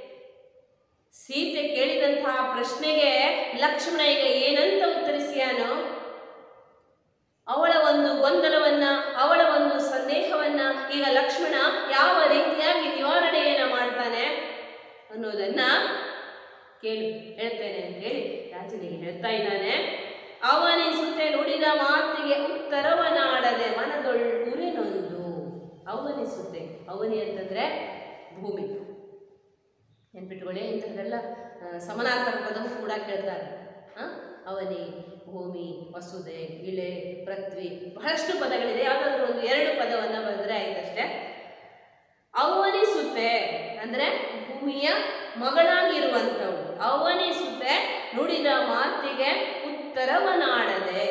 [SPEAKER 1] ಸೀತೆ ಕೇಳಿದಂತಹ ಪ್ರಶ್ನೆಗೆ ಲಕ್ಷ್ಮಣ ಈಗ ಏನಂತ ಉತ್ತರಿಸಿಯಾನೋ ಅವಳ ಒಂದು ಗೊಂದಲವನ್ನ ಅವಳ ಒಂದು ಸಂದೇಹವನ್ನ ಈಗ ಲಕ್ಷ್ಮಣ ಯಾವ ರೀತಿಯಾಗಿ ನಿವಾರಣೆಯನ್ನ ಮಾಡ್ತಾನೆ ಅನ್ನೋದನ್ನ ಕೇಳು ಹೇಳ್ತೇನೆ ಅಂತ ಹೇಳಿ ರಾಜನಿಗೆ ಹೇಳ್ತಾ ಇದ್ದಾನೆ ಅವನಿಸುತ್ತೆ ನುಡಿದ ಮಾತಿಗೆ ಉತ್ತರವನಾಡದೆ ಮನದೊಳ್ ಉರಿನೊಂದು ಅವನಿಸುತ್ತೆ ಅವನಿ ಅಂತಂದ್ರೆ ಭೂಮಿ ನೆನ್ಪಿಟ್ಕೊಳ್ಳಿ ಇಂಥದ್ದೆಲ್ಲ ಆ, ಸಮಾನಾರ್ಥಕ ಪದವು ಕೂಡ ಕೇಳ್ತಾರೆ ಆ? ಅವನಿ ಭೂಮಿ ವಸುದೆ ಇಳೆ ಪೃಥ್ವಿ ಬಹಳಷ್ಟು ಪದಗಳಿದೆ ಯಾವುದಾದ್ರೂ ಒಂದು ಎರಡು ಪದವನ್ನು ಬರೆದ್ರೆ ಆಯ್ತಷ್ಟೇ ಅವನಿಸುತ್ತೆ ಅಂದ್ರೆ ಭೂಮಿಯ ಮಗಳಾಗಿರುವಂಥವು ಅವನಿಸುತ್ತೆ ನುಡಿದ ಮಾತಿಗೆ ಉತ್ತರವನಾಡದೆ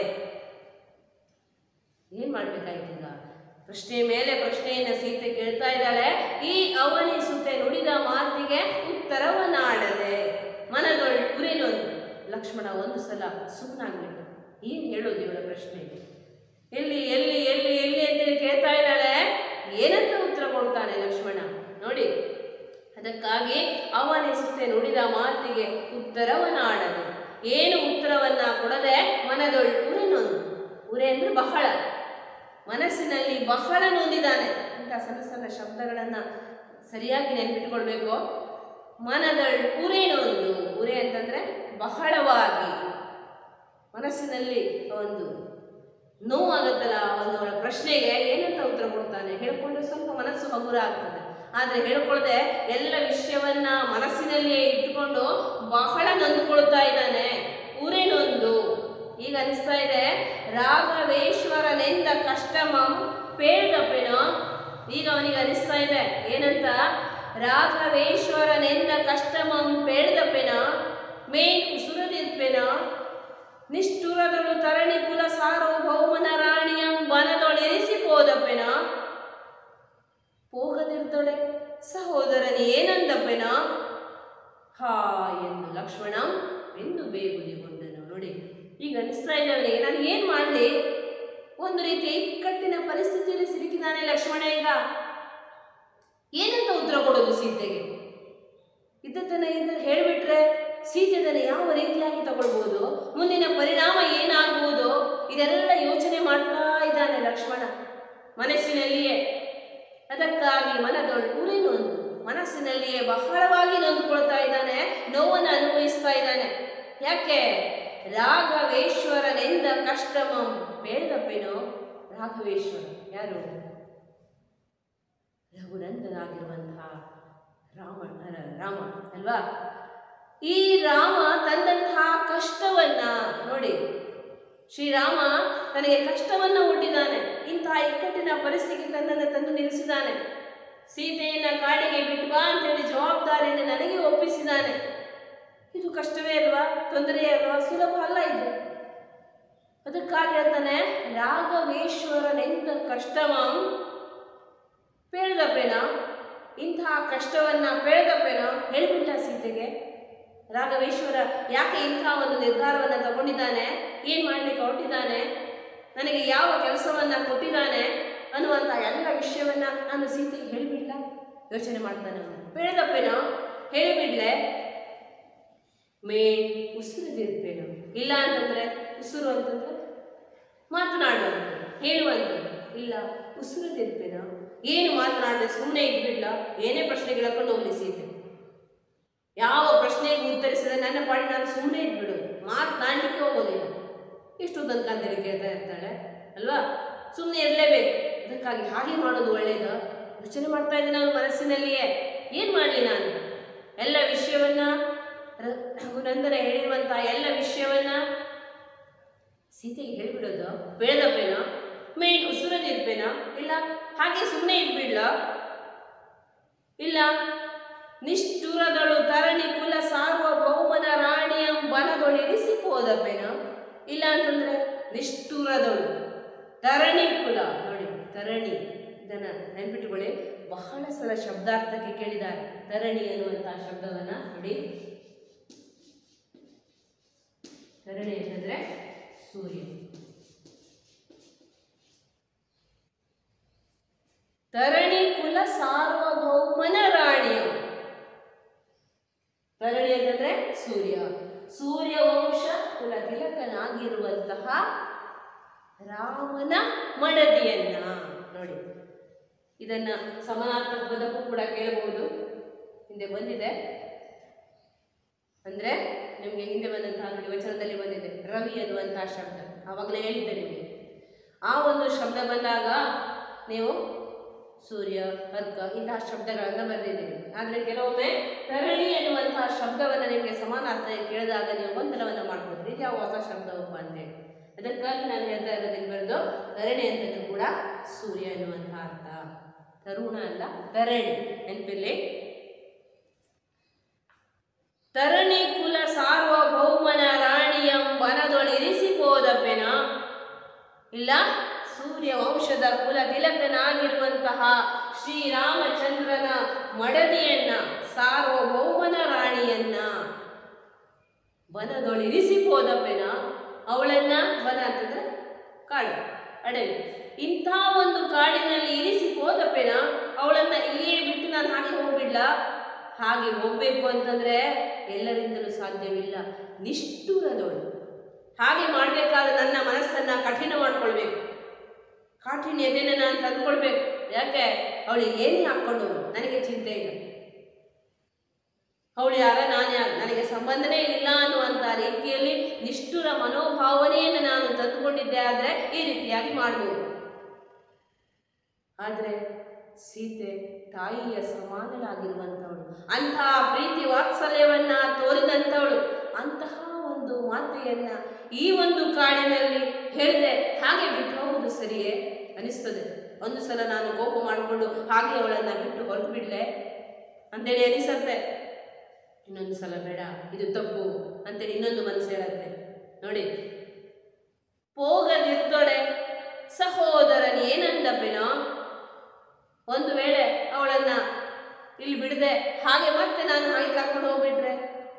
[SPEAKER 1] ಏನ್ ಮಾಡ್ಬೇಕಾಯ್ತು ಈಗ ಪ್ರಶ್ನೆ ಮೇಲೆ ಪ್ರಶ್ನೆಯನ್ನ ಸೀತೆ ಕೇಳ್ತಾ ಇದ್ದಾಳೆ ಈ ಅವನಿಸುತ್ತೆ ನುಡಿದ ಮಾತಿಗೆ ಉತ್ತರವನಾಡದೆ ಮನದೊಳ್ ಉರಿನೊಂದು ಲಕ್ಷ್ಮಣ ಒಂದು ಸಲ ಸುಮ್ಮನಾಗ್ಬಿಟ್ಟು ಏನ್ ಹೇಳೋದು ಇವಳ ಪ್ರಶ್ನೆಗೆ ಎಲ್ಲಿ ಎಲ್ಲಿ ಎಲ್ಲಿ ಎಲ್ಲಿ ಅಂತೇಳಿ ಕೇಳ್ತಾ ಇದ್ದಾಳೆ ಏನಂತ ಉತ್ತರ ಕೊಡ್ತಾನೆ ಲಕ್ಷ್ಮಣ ನೋಡಿ ಅದಕ್ಕಾಗಿ ಅವನಿಸುತ್ತೆ ನುಡಿದ ಮಾತಿಗೆ ಉತ್ತರವನಾಡದೆ ಏನು ಉತ್ತರವನ್ನ ಕೊಡದೆ ಮನದೊಳ್ ಉರಿನೊಂದು ಉರೆ ಅಂದ್ರೆ ಬಹಳ ಮನಸ್ಸಿನಲ್ಲಿ ಬಹಳ ನೊಂದಿದ್ದಾನೆ ಇಂಥ ಸಣ್ಣ ಸಣ್ಣ ಶಬ್ದಗಳನ್ನ ಸರಿಯಾಗಿ ನೆನ್ಪಿಟ್ಕೊಳ್ಬೇಕು ಮನದಳ್ ಉರೇನೊಂದು ಉರೆ ಅಂತಂದ್ರೆ ಬಹಳವಾಗಿ ಮನಸ್ಸಿನಲ್ಲಿ ಒಂದು ನೋವಾಗುತ್ತಲ್ಲ ಒಂದು ಅವಳ ಪ್ರಶ್ನೆಗೆ ಏನಂತ ಉತ್ತರ ಕೊಡ್ತಾನೆ ಹೇಳ್ಕೊಂಡ್ರೆ ಸ್ವಲ್ಪ ಮನಸ್ಸು ಹಗುರ ಆಗ್ತದೆ ಆದ್ರೆ ಹೇಳ್ಕೊಳ್ದೆ ಎಲ್ಲ ವಿಷಯವನ್ನ ಮನಸ್ಸಿನಲ್ಲಿಯೇ ಇಟ್ಟುಕೊಂಡು ಬಹಳ ನೊಂದುಕೊಳ್ತಾ ಇದ್ದಾನೆ ಊರೇನೊಂದು ಈಗ ಅನಿಸ್ತಾ ಇದೆ ರಾಘವೇಶ್ವರನೆಂದ ಕಷ್ಟಮಂ ಪೇಳ್ದಪ್ಪೇನೋ ಈಗ ಅವನಿಗೆ ಅನಿಸ್ತಾ ಇದೆ ಏನಂತ ರಾಘವೇಶ್ವರನೆಂದ ಕಷ್ಟಮಂ ಪೇಳ್ದಪ್ಪೇನ ಮೇನ್ ಉಸುರದಿರ್ಪೇನ ನಿಷ್ಠುರದಳು ತರಣಿ ಕುಲ ಸಾರ್ವಭೌಮನ ರಾಣಿಯಂ ವನದೊಳಿರಿಸಿ ಹೋದಪ್ಪೆನ ಹೋಗದಿರ್ದೊಳೆ ಸಹೋದರನಿ ಏನಂದಪ್ಪೆನ ಹಾ ಎಂದು ಲಕ್ಷ್ಮಣ ಎಂದು ಬೇಗುದಿಗೊಂಡನು ನೋಡಿ ಈಗ ಅನಿಸ್ತಾ ಇದೆ ಅವನಿಗೆ ನಾನು ಏನ್ ಮಾಡಲಿ ಒಂದು ರೀತಿಯ ಇಕ್ಕಟ್ಟಿನ ಪರಿಸ್ಥಿತಿಯಲ್ಲಿ ಸಿಲುಕಿದಾನೆ ಲಕ್ಷ್ಮಣ ಈಗ ಏನಂತ ಉತ್ತರ ಕೊಡೋದು ಸೀತೆಗೆ ಇದ್ದದ್ದನ್ನ ಇದ್ದ ಹೇಳಿಬಿಟ್ರೆ ಸೀತೆದನ್ನು ಯಾವ ರೀತಿಯಾಗಿ ತಗೊಳ್ಬೋದು ಮುಂದಿನ ಪರಿಣಾಮ ಏನಾಗುವುದು ಇದೆಲ್ಲ ಯೋಚನೆ ಮಾಡ್ತಾ ಇದ್ದಾನೆ ಲಕ್ಷ್ಮಣ ಮನಸ್ಸಿನಲ್ಲಿಯೇ ಅದಕ್ಕಾಗಿ ಮನದೊಳ್ ಉರಿನೊಂದು ಮನಸ್ಸಿನಲ್ಲಿಯೇ ಬಹಳವಾಗಿ ನೊಂದುಕೊಳ್ತಾ ಇದ್ದಾನೆ ನೋವನ್ನು ಅನುಭವಿಸ್ತಾ ಇದ್ದಾನೆ ಯಾಕೆ ರಾಘವೇಶ್ವರನೆಂದ ಕಷ್ಟಮಂ ಬೇಡದಪ್ಪೇನೋ ರಾಘವೇಶ್ವರ ಯಾರು ರಘುನಂದನಾಗಿರುವಂತಹ ರಾಮ ರ- ರಾಮ ಅಲ್ವಾ ಈ ರಾಮ ತಂದಂತಹ ಕಷ್ಟವನ್ನ ನೋಡಿ ಶ್ರೀರಾಮ ತನಗೆ ಕಷ್ಟವನ್ನ ಒಡ್ಡಿದ್ದಾನೆ ಇಂತಹ ಇಕ್ಕಟ್ಟಿನ ಪರಿಸ್ಥಿತಿ ತನ್ನನ್ನು ತಂದು ನಿಲ್ಲಿಸಿದ್ದಾನೆ ಸೀತೆಯನ್ನ ಕಾಡಿಗೆ ಬಿಟ್ಟು ಬಾ ಅಂತೇಳಿ ಜವಾಬ್ದಾರಿಯನ್ನು ನನಗೆ ಒಪ್ಪಿಸಿದ್ದಾನೆ ಇದು ಕಷ್ಟವೇ ಅಲ್ವಾ ತೊಂದರೆ ಅಲ್ವಾ ಸುಲಭ ಅಲ್ಲ ಇದು ಅದಕ್ಕಾಗಿ ಹೇಳ್ತಾನೆ ರಾಘವೇಶ್ವರನೆಂದ ಕಷ್ಟವಂ ಪೇಳ್ದಪ್ಪೇನ ಇಂತಹ ಕಷ್ಟವನ್ನ ಪೇಳ್ದಪ್ಪೇನ ಹೇಳಿಬಿಟ್ಟ ಸೀತೆಗೆ ರಾಘವೇಶ್ವರ ಯಾಕೆ ಇಂತಹ ಒಂದು ನಿರ್ಧಾರವನ್ನ ತಗೊಂಡಿದ್ದಾನೆ ಏನ್ ಮಾಡ್ಲಿಕ್ಕೆ ಹೊರಟಿದ್ದಾನೆ ನನಗೆ ಯಾವ ಕೆಲಸವನ್ನ ಕೊಟ್ಟಿದ್ದಾನೆ ಅನ್ನುವಂಥ ಎಲ್ಲ ವಿಷಯವನ್ನ ನಾನು ಸೀತೆಗೆ ಹೇಳಿಬಿಡ್ಲ ಯೋಚನೆ ಮಾಡ್ತಾನೆ ಅವನು ಪೇಳ್ದಪ್ಪೇನೋ ಹೇಳಿಬಿಡ್ಲೆ ಮೇನ್ ಉಸಿರುದಿರ್ಪೇನು ಇಲ್ಲ ಅಂತಂದ್ರೆ ಉಸಿರು ಅಂತಂದ್ರೆ ಮಾತನಾಡುವಂಥದ್ದು ಹೇಳುವಂಥದ್ದು ಇಲ್ಲ ಉಸಿರುದಿರ್ಪೇನು ಏನು ಮಾತನಾಡದೆ ಸುಮ್ಮನೆ ಇದ್ಬಿಡ್ಲ ಏನೇ ಪ್ರಶ್ನೆ ಕೇಳಕೊಂಡು ಹೋಗ್ಲಿ ಸೀತೆ ಯಾವ ಪ್ರಶ್ನೆಗೆ ಉತ್ತರಿಸಿದ್ರೆ ನನ್ನ ಪಾಡಿ ನಾನು ಸುಮ್ಮನೆ ಇದ್ಬಿಡೋದು ಮಾತನಾಡಲಿಕ್ಕೆ ಹೋಗೋದಿಲ್ಲ ಎಷ್ಟು ತನಕ ಅಂತೇಳಿ ಕೇಳ್ತಾ ಇರ್ತಾಳೆ ಅಲ್ವಾ ಸುಮ್ಮನೆ ಇರಲೇಬೇಕು ಅದಕ್ಕಾಗಿ ಹಾಗೆ ಮಾಡೋದು ಒಳ್ಳೇದು ಯೋಚನೆ ಮಾಡ್ತಾ ಇದ್ದೆ ನಾನು ಮನಸ್ಸಿನಲ್ಲಿಯೇ ಏನು ಮಾಡಲಿ ನಾನು ಎಲ್ಲ ವಿಷಯವನ್ನ ರ- ರಘುನಂದನ ಹೇಳಿರುವಂತಹ ಎಲ್ಲ ವಿಷಯವನ್ನ ಸೀತೆಗೆ ಹೇಳಿಬಿಡೋದು ಬೇಡದಪ್ಪೇನೋ ಮೇನ್ ಉಸುರದಿರ್ಪೇನ ಇಲ್ಲ ಹಾಗೆ ಸುಮ್ಮನೆ ಇದ್ಬಿಡ್ಲ ಇಲ್ಲ ನಿಷ್ಠುರದಳು ತರಣಿ ಕುಲ ಸಾರ್ವಭೌಮನ ರಾಣಿಯಂ ಬನದೊಳಿರಿಸಿ ಹೋದಪ್ಪೇನ ಇಲ್ಲ ಅಂತಂದ್ರೆ ನಿಷ್ಠುರದಳು ತರಣಿ ಕುಲ ನೋಡಿ ತರಣಿ ಇದನ್ನ ನೆನ್ಪಿಟ್ಟುಕೊಳ್ಳಿ ಬಹಳ ಸಲ ಶಬ್ದಾರ್ಥಕ್ಕೆ ಕೇಳಿದ್ದಾರೆ ತರಣಿ ಅನ್ನುವಂತಹ ಶಬ್ದವನ್ನ ನೋಡಿ ತರಣಿ ಅಂತಂದ್ರೆ ಸೂರ್ಯ ತರಣಿ ಕುಲ ಸಾರ್ವಭೌಮನ ರಾಣಿಯು ತರಣಿ ಅಂತಂದ್ರೆ ಸೂರ್ಯ ಸೂರ್ಯ ವಂಶ ಕುಲ ತಿಲಕನಾಗಿರುವಂತಹ ರಾಮನ ಮಡದಿಯನ್ನ ನೋಡಿ ಇದನ್ನ ಸಮಾನಾರ್ಥಕ ಪದಕ್ಕೂ ಕೂಡ ಕೇಳಬಹುದು ಹಿಂದೆ ಬಂದಿದೆ ಅಂದ್ರೆ ನಿಮಗೆ ಹಿಂದೆ ಬಂದಂತಹ ನೋಡಿ ವಚನದಲ್ಲಿ ಬಂದಿದೆ ರವಿ ಅನ್ನುವಂತಹ ಶಬ್ದ ಆವಾಗಲೇ ಹೇಳಿದ್ದೆ ನಿಮಗೆ ಆ ಒಂದು ಶಬ್ದ ಬಂದಾಗ ನೀವು ಸೂರ್ಯ ಅರ್ಕ ಇಂತಹ ಶಬ್ದಗಳನ್ನು ಬರೆದಿದ್ದೀರಿ ಆದರೆ ಕೆಲವೊಮ್ಮೆ ತರಣಿ ಎನ್ನುವಂತಹ ಶಬ್ದವನ್ನು ನಿಮಗೆ ಸಮಾನಾರ್ಥ ಕೇಳಿದಾಗ ನೀವು ಗೊಂದಲವನ್ನು ಮಾಡ್ಬೋದು ಇದು ಯಾವ ಹೊಸ ಶಬ್ದವಪ್ಪ ಅಂತೇಳಿ ಅದಕ್ಕಾಗಿ ನಾನು ಹೇಳ್ತಾ ಇರೋದನ್ನು ಬರೆದು ತರಣಿ ಅಂತಂದ್ರೂ ಕೂಡ ಸೂರ್ಯ ಎನ್ನುವಂತಹ ಅರ್ಥ ತರುಣ ಅಲ್ಲ ತರಣಿ ನೆನಪಿರ್ಲಿ ತರಣಿ ಕುಲ ಸಾರ್ವಭೌಮನ ರಾಣಿಯಂ ಬನದೊಳಿರಿಸಿಬೋದಪ್ಪೆನ ಇಲ್ಲ ಸೂರ್ಯ ವಂಶದ ಕುಲ ತಿಲಕನಾಗಿರುವಂತಹ ಶ್ರೀರಾಮಚಂದ್ರನ ಮಡದಿಯನ್ನ ಸಾರ್ವಭೌಮನ ರಾಣಿಯನ್ನ ಬನದೊಳಿರಿಸಿಬೋದಪ್ಪೆನ ಅವಳನ್ನ ಬನ ಅಂತಂದ್ರೆ ಕಾಡು ಅಡವಿ ಇಂಥ ಒಂದು ಕಾಡಿನಲ್ಲಿ ಇರಿಸಿ ಹೋದಪ್ಪೆನ ಅವಳನ್ನ ಇಲ್ಲಿಯೇ ಬಿಟ್ಟು ನಾನು ಹಾಗೆ ಹೋಗ್ಬಿಡ್ಲ ಹಾಗೆ ಹೋಗ್ಬೇಕು ಅಂತಂದ್ರೆ ಎಲ್ಲರಿಂದಲೂ ಸಾಧ್ಯವಿಲ್ಲ ನಿಷ್ಠುರದವಳು ಹಾಗೆ ಮಾಡಬೇಕಾದ್ರೆ ನನ್ನ ಮನಸ್ಸನ್ನ ಕಠಿಣ ಮಾಡ್ಕೊಳ್ಬೇಕು ಕಾಠಿಣ್ಯತೆಯನ್ನು ನಾನು ತಂದ್ಕೊಳ್ಬೇಕು ಯಾಕೆ ಅವಳಿಗೆ ಏನೇ ಹಾಕ್ಕೊಂಡು ನನಗೆ ಚಿಂತೆ ಇಲ್ಲ ಅವಳು ಯಾರ ನಾನು ಯಾರು ನನಗೆ ಸಂಬಂಧನೇ ಇಲ್ಲ ಅನ್ನುವಂಥ ರೀತಿಯಲ್ಲಿ ನಿಷ್ಠುರ ಮನೋಭಾವನೆಯನ್ನು ನಾನು ತಂದುಕೊಂಡಿದ್ದೆ ಆದರೆ ಈ ರೀತಿಯಾಗಿ ಮಾಡಬಹುದು ಆದರೆ ಸೀತೆ ತಾಯಿಯ ಸಮಾನಳಾಗಿರುವಂಥವಳು ಅಂತಹ ಪ್ರೀತಿ ವಾತ್ಸಲ್ಯವನ್ನ ತೋರಿದಂಥವಳು ಅಂತಹ ಒಂದು ಮಾತೆಯನ್ನ ಈ ಒಂದು ಕಾಡಿನಲ್ಲಿ ಹೇಳಿದೆ ಹಾಗೆ ಬಿಟ್ಟು ಹೋಗುವುದು ಸರಿಯೇ ಅನಿಸ್ತದೆ ಒಂದು ಸಲ ನಾನು ಕೋಪ ಮಾಡಿಕೊಂಡು ಹಾಗೆ ಅವಳನ್ನ ಬಿಟ್ಟು ಹೊರಟು ಬಿಡ್ಲೆ ಅಂತೇಳಿ ಅನಿಸತ್ತೆ ಇನ್ನೊಂದು ಸಲ ಬೇಡ ಇದು ತಪ್ಪು ಅಂತೇಳಿ ಇನ್ನೊಂದು ಮನಸ್ಸು ಹೇಳತ್ತೆ ನೋಡಿ ಹೋಗದಿದ್ದೊಡೆ ಸಹೋದರನ ಏನಂದಪ್ಪೆನೋ ಒಂದು ವೇಳೆ ಅವಳನ್ನ ಇಲ್ಲಿ ಬಿಡದೆ ಹಾಗೆ ಮತ್ತೆ ನಾನು ಹಾಗೆ ಕರ್ಕೊಂಡು ಹೋಗ್ಬಿಟ್ರೆ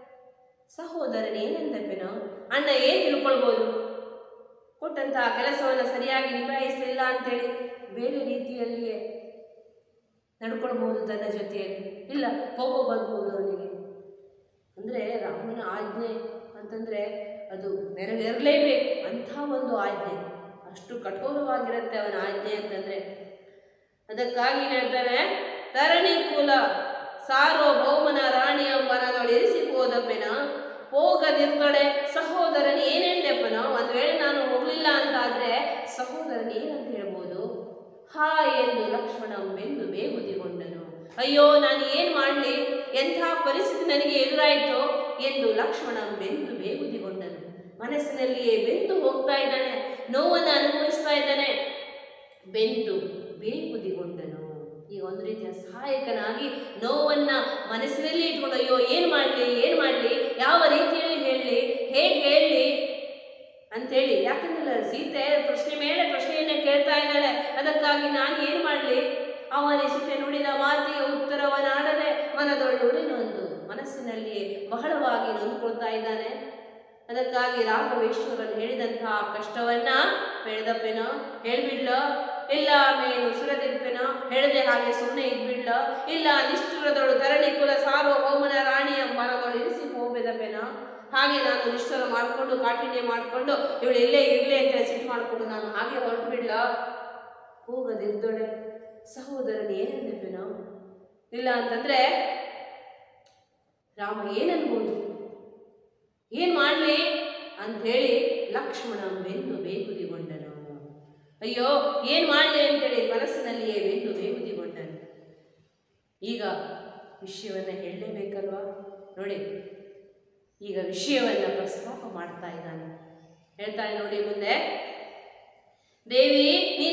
[SPEAKER 1] ಸಹೋದರನ ಏನಂದಪ್ಪೆನೋ ಅಣ್ಣ ಏನ್ ತಿಳ್ಕೊಳ್ಬೋದು ಕೊಟ್ಟಂತಹ ಕೆಲಸವನ್ನು ಸರಿಯಾಗಿ ನಿಭಾಯಿಸಲಿಲ್ಲ ಅಂತೇಳಿ ಬೇರೆ ರೀತಿಯಲ್ಲಿಯೇ ನಡ್ಕೊಳ್ಬಹುದು ತನ್ನ ಜೊತೆಯಲ್ಲಿ ಇಲ್ಲ ಕೋಪ ಬರ್ಬೋದು ಅವನಿಗೆ ಅಂದರೆ ರಾಮನ ಆಜ್ಞೆ ಅಂತಂದರೆ ಅದು ನೆರವೇರಲೇಬೇಕು ಅಂಥ ಒಂದು ಆಜ್ಞೆ ಅಷ್ಟು ಕಠೋರವಾಗಿರುತ್ತೆ ಅವನ ಆಜ್ಞೆ ಅಂತಂದರೆ ಅದಕ್ಕಾಗಿ ಹೇಳ್ತಾರೆ ತರಣಿ ಕುಲ ಸಾರ್ವಭೌಮನ ರಾಣಿಯ ಮನದೊಳಿರಿಸಿಬೋದಪ್ಪೆನ ಹೋಗದಿರ್ಗಡೆ ಸಹೋದರನ ಏನೆಂದೆಪ್ಪನ ಒಂದು ವೇಳೆ ನಾನು ಹೋಗಲಿಲ್ಲ ಅಂತಾದರೆ ಸಹೋದರನ ಏನಂತ ಹೇಳ್ಬೋದು ಹಾ ಎಂದು ಲಕ್ಷ್ಮಣ ಬೆಂದು ಬೇಗುದಿಗೊಂಡನು ಅಯ್ಯೋ ನಾನು ಏನು ಮಾಡಲಿ ಎಂಥ ಪರಿಸ್ಥಿತಿ ನನಗೆ ಎದುರಾಯಿತು ಎಂದು ಲಕ್ಷ್ಮಣ ಬೆಂದು ಬೇಗುದಿಗೊಂಡನು ಮನಸ್ಸಿನಲ್ಲಿಯೇ ಬೆಂದು ಹೋಗ್ತಾ ಇದ್ದಾನೆ ನೋವನ್ನು ಅನುಭವಿಸ್ತಾ ಇದ್ದಾನೆ ಬೆಂದು ಬೇಗುದಿಗೊಂಡನು ಈಗ ಒಂದು ರೀತಿಯ ಸಹಾಯಕನಾಗಿ ನೋವನ್ನ ಮನಸ್ಸಿನಲ್ಲಿ ಇಟ್ಕೊಂಡು ಅಯ್ಯೋ ಏನು ಮಾಡಲಿ ಏನು ಮಾಡಲಿ ಯಾವ ರೀತಿಯಲ್ಲಿ ಹೇಳಲಿ ಹೇಗೆ ಹೇಳಲಿ ಅಂತೇಳಿ ಯಾಕಂದ್ರೆ ಸೀತೆ ಪ್ರಶ್ನೆ ಮೇಲೆ ಪ್ರಶ್ನೆಯನ್ನೇ ಕೇಳ್ತಾ ಇದ್ದಾಳೆ ಅದಕ್ಕಾಗಿ ನಾನು ಏನು ಮಾಡಲಿ ಅವನ ಸೀತೆ ನುಡಿದ ಮಾತಿಗೆ ಉತ್ತರವನ್ನಾಡದೆ ಮನದೊಳ್ಳುವರಿನೊಂದು ಮನಸ್ಸಿನಲ್ಲಿ ಬಹಳವಾಗಿ ನೊಂದ್ಕೊಳ್ತಾ ಇದ್ದಾನೆ ಅದಕ್ಕಾಗಿ ರಾಘವೇಶ್ವರನು ಹೇಳಿದಂತಹ ಕಷ್ಟವನ್ನ ಬೆಳೆದಪ್ಪೇನೋ ಹೇಳ್ಬಿಡ್ಲೋ ಇಲ್ಲ ಮೇನು ಸುರದಿರ್ಪೇನೋ ಹೇಳದೆ ಹಾಗೆ ಸುಮ್ಮನೆ ಇದ್ಬಿಡ್ಲ ಇಲ್ಲ ನಿಷ್ಠುರದೊಳು ತರಣಿ ಕುಲ ಸಾರ್ವಭೌಮನ ರಾಣಿಯ ಮನದೊಳು ಇರಿಸಿ ಹೋಗ್ಬೇದಪ್ಪೇನೋ ಹಾಗೆ ನಾನು ನಿಷ್ಠುರ ಮಾಡಿಕೊಂಡು ಕಾಠಿಣ್ಯ ಮಾಡಿಕೊಂಡು ಇವಳು ಇಲ್ಲೇ ಇರಲಿ ಅಂತ ಸಿಟ್ಟು ಮಾಡಿಕೊಂಡು ನಾನು ಹಾಗೆ ಹೊರಟು ಬಿಡ್ಲ ಹೋಗದಿದ್ದೊಡೆ ಸಹೋದರನ ಏನಂದಿಪ್ಪೇನೋ ಇಲ್ಲ ಅಂತಂದ್ರೆ ರಾಮ ಏನನ್ಬೋದು ಏನ್ ಮಾಡ್ಲಿ ಅಂಥೇಳಿ ಲಕ್ಷ್ಮಣ ಬೆಂದು ಬೇಗುದಿಗೊಂಡನು ಅಯ್ಯೋ ಏನ್ ಮಾಡ್ಲಿ ಅಂತೇಳಿ ಮನಸ್ಸಿನಲ್ಲಿಯೇ ಬೆಂದು ಬೇಗುದಿಗೊಂಡನು ಈಗ ವಿಷಯವನ್ನ ಹೇಳಲೇಬೇಕಲ್ವಾ ನೋಡಿ ಈಗ ವಿಷಯವನ್ನ ಪ್ರಸ್ತಾಪ ಮಾಡ್ತಾ ಇದ್ದಾನೆ ಹೇಳ್ತಾನೆ ನೋಡಿ ಮುಂದೆ ದೇವಿ ನೀ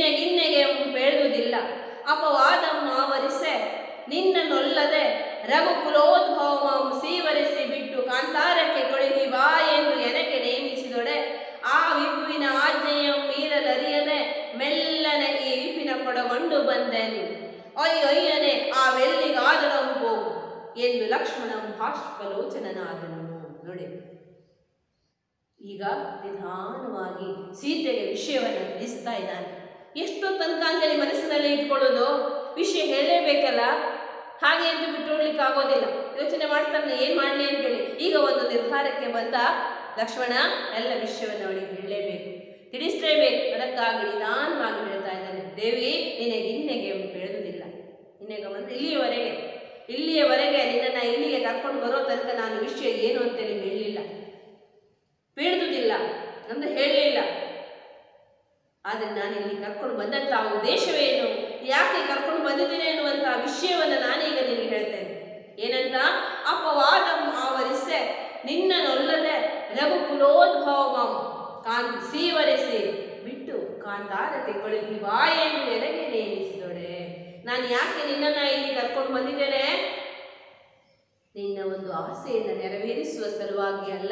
[SPEAKER 1] ತಿಳಿಯಲಿಲ್ಲ ಅಪವಾದಂ ಆವರಿಸೆ ನಿನ್ನನ್ನೊಲ್ಲದೆ ರಘುಕುಲೋದ್ಭವಂ ಸೀವರಿಸಿ ಬಿಟ್ಟು ಕಾಂತಾರಕ್ಕೆ ಕೊಳಗಿ ಬಾ ಎಂದು ಎನಗೆ ನೇಮಿಸಿದೊಡೆ ಆ ವಿಪುವಿನ ಆಜ್ಞೆಯಂ ಮೀರಲರಿಯದೆ ಮೆಲ್ಲನೆ ಈ ವಿಪಿನ ಕೊಡಗೊಂಡು ಬಂದೆನು ಒಯ್ಯೊಯ್ಯನೆ ಆ ವೆಲ್ಲಿಗಾದರಂ ಹೋಗು ಎಂದು ಲಕ್ಷ್ಮಣಂ ಭಾಷ್ಪಲೋಚನನಾದನು ನೋಡಿ ಈಗ ನಿಧಾನವಾಗಿ ಸೀತೆಗೆ ವಿಷಯವನ್ನು ತಿಳಿಸ್ತಾ ಇದ್ದಾನೆ ಎಷ್ಟು ತನಕ ಅಂತೇಳಿ ಮನಸ್ಸಿನಲ್ಲಿ ಇಟ್ಕೊಳ್ಳೋದು ವಿಷಯ ಹೇಳಲೇಬೇಕಲ್ಲ ಹಾಗೆ ಎಂದು ಬಿಟ್ಟುಕೊಡ್ಲಿಕ್ಕೆ ಆಗೋದಿಲ್ಲ ಯೋಚನೆ ಮಾಡ್ತಾನೆ ಏನ್ ಮಾಡ್ಲಿ ಅಂತೇಳಿ ಈಗ ಒಂದು ನಿರ್ಧಾರಕ್ಕೆ ಬಂದ ಲಕ್ಷ್ಮಣ ಎಲ್ಲ ವಿಷಯವನ್ನು ಅವಳಿಗೆ ಹೇಳಲೇಬೇಕು ತಿಳಿಸಲೇಬೇಕು ಅದಕ್ಕಾಗಿ ನಿಧಾನವಾಗಿ ಹೇಳ್ತಾ ಇದ್ದಾನೆ ದೇವಿ ನಿನಗೆ ಇನ್ನೆಗೆ ಬೆಳೆದುದಿಲ್ಲ ಇನ್ನೆಗೆ ಬಂದು ಇಲ್ಲಿಯವರೆಗೆ ಇಲ್ಲಿಯವರೆಗೆ ನಿನ್ನನ್ನು ಇಲ್ಲಿಗೆ ಕರ್ಕೊಂಡು ಬರೋ ತನಕ ನಾನು ವಿಷಯ ಏನು ಅಂತೇಳಿ ಹೇಳಲಿಲ್ಲ ಬೀಳ್ದುದಿಲ್ಲ ಅಂತ ಹೇಳಲಿಲ್ಲ ಆದರೆ ನಾನು ಇಲ್ಲಿ ಕರ್ಕೊಂಡು ಬಂದಂಥ ಉದ್ದೇಶವೇನು ಯಾಕೆ ಕರ್ಕೊಂಡು ಬಂದಿದ್ದೇನೆ ಅನ್ನುವಂಥ ವಿಷಯವನ್ನು ನಾನೀಗ ನಿನಗೆ ಹೇಳ್ತೇನೆ ಏನಂತ ಅಪವಾದಂ ಆವರಿಸೆ ನಿನ್ನನೊಲ್ಲದೆ ರಘುಕುಲೋದ್ಭವಂ ಕಾನ್ ಸೀವರಿಸಿ ಬಿಟ್ಟು ಕಾಂತಾರತೆ ಕಳುಹಿ ಬಾ ಎಂದು ಎನಗೆ ನೇಮಿಸಿದೊಡೆ ನಾನು ಯಾಕೆ ನಿನ್ನನ್ನು ಇಲ್ಲಿ ಕರ್ಕೊಂಡು ಬಂದಿದ್ದೇನೆ ನಿನ್ನ ಒಂದು ಆಸೆಯನ್ನು ನೆರವೇರಿಸುವ ಸಲುವಾಗಿ ಅಲ್ಲ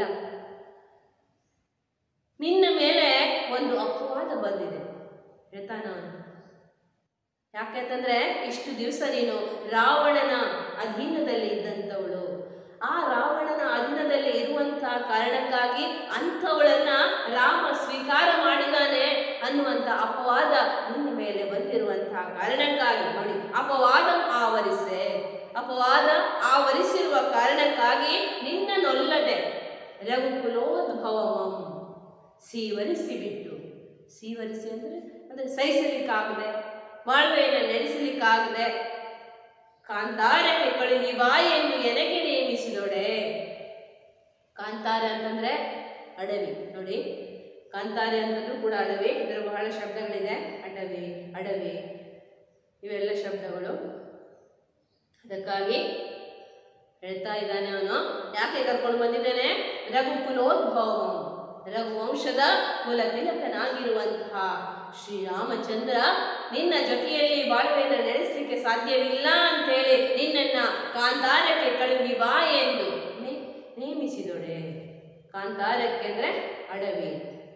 [SPEAKER 1] ನಿನ್ನ ಮೇಲೆ ಒಂದು ಅಪವಾದ ಬಂದಿದೆ ಹೇಳ್ತಾನ ಅವನು ಯಾಕೆಂತಂದ್ರೆ ಇಷ್ಟು ದಿವಸ ನೀನು ರಾವಣನ ಅಧೀನದಲ್ಲಿ ಇದ್ದಂಥವಳು ಆ ರಾವಣನ ಅಧೀನದಲ್ಲಿ ಇರುವಂತಹ ಕಾರಣಕ್ಕಾಗಿ ಅಂಥವಳನ್ನ ರಾಮ ಸ್ವೀಕಾರ ಮಾಡಿದಾನೆ ಅನ್ನುವಂಥ ಅಪವಾದ ನಿನ್ನ ಮೇಲೆ ಬಂದಿರುವಂತಹ ಕಾರಣಕ್ಕಾಗಿ ನೋಡಿ ಅಪವಾದ ಆವರಿಸೆ ಅಪವಾದ ಆವರಿಸಿರುವ ಕಾರಣಕ್ಕಾಗಿ ನಿನ್ನನ್ನೊಲ್ಲದೆ ರಘುಕುಲೋದ್ಭವಮಂ ಸೀವರಿಸಿ ಬಿಟ್ಟು ಸೀವರಿಸಿ ಅಂದರೆ ಅಂದರೆ ಸಹಿಸಲಿಕ್ಕಾಗದೆ ಬಾಳ್ವೆಯನ್ನು ನಡೆಸಲಿಕ್ಕಾಗದೆ ಕಾಂತಾರಕ್ಕೆ ಕಳುಹಿ ಬಾ ಎಂದು ಎನಗೆ ನೇಮಿಸಿದೊಡೆ ಕಾಂತಾರ ಅಂತಂದ್ರೆ ಅಡವಿ ನೋಡಿ ಕಾಂತಾರೆ ಅಂತಂದ್ರೂ ಕೂಡ ಅಡವಿ ಇದರ ಬಹಳ ಶಬ್ದಗಳಿದೆ ಅಡವಿ ಅಡವಿ ಇವೆಲ್ಲ ಶಬ್ದಗಳು ಅದಕ್ಕಾಗಿ ಹೇಳ್ತಾ ಇದ್ದಾನೆ ಅವನು ಯಾಕೆ ಕರ್ಕೊಂಡು ಬಂದಿದ್ದೇನೆ ರಘುಕುಲೋದ್ಭವಂ ರಘುವಂಶದ ಕುಲ ತಿಲಕನಾಗಿರುವಂತಹ ಶ್ರೀರಾಮಚಂದ್ರ ನಿನ್ನ ಜೊತೆಯಲ್ಲಿ ಬಾಳ್ವೆಯನ್ನು ನಡೆಸಲಿಕ್ಕೆ ಸಾಧ್ಯವಿಲ್ಲ ಅಂತೇಳಿ ನಿನ್ನನ್ನ ಕಾಂತಾರಕ್ಕೆ ಕಳುಹಿ ಬಾ ಎಂದು ನೇ- ನೇಮಿಸಿದೊಡೆ ಕಾಂತಾರಕ್ಕೆ ಅಂದ್ರೆ ಅಡವಿ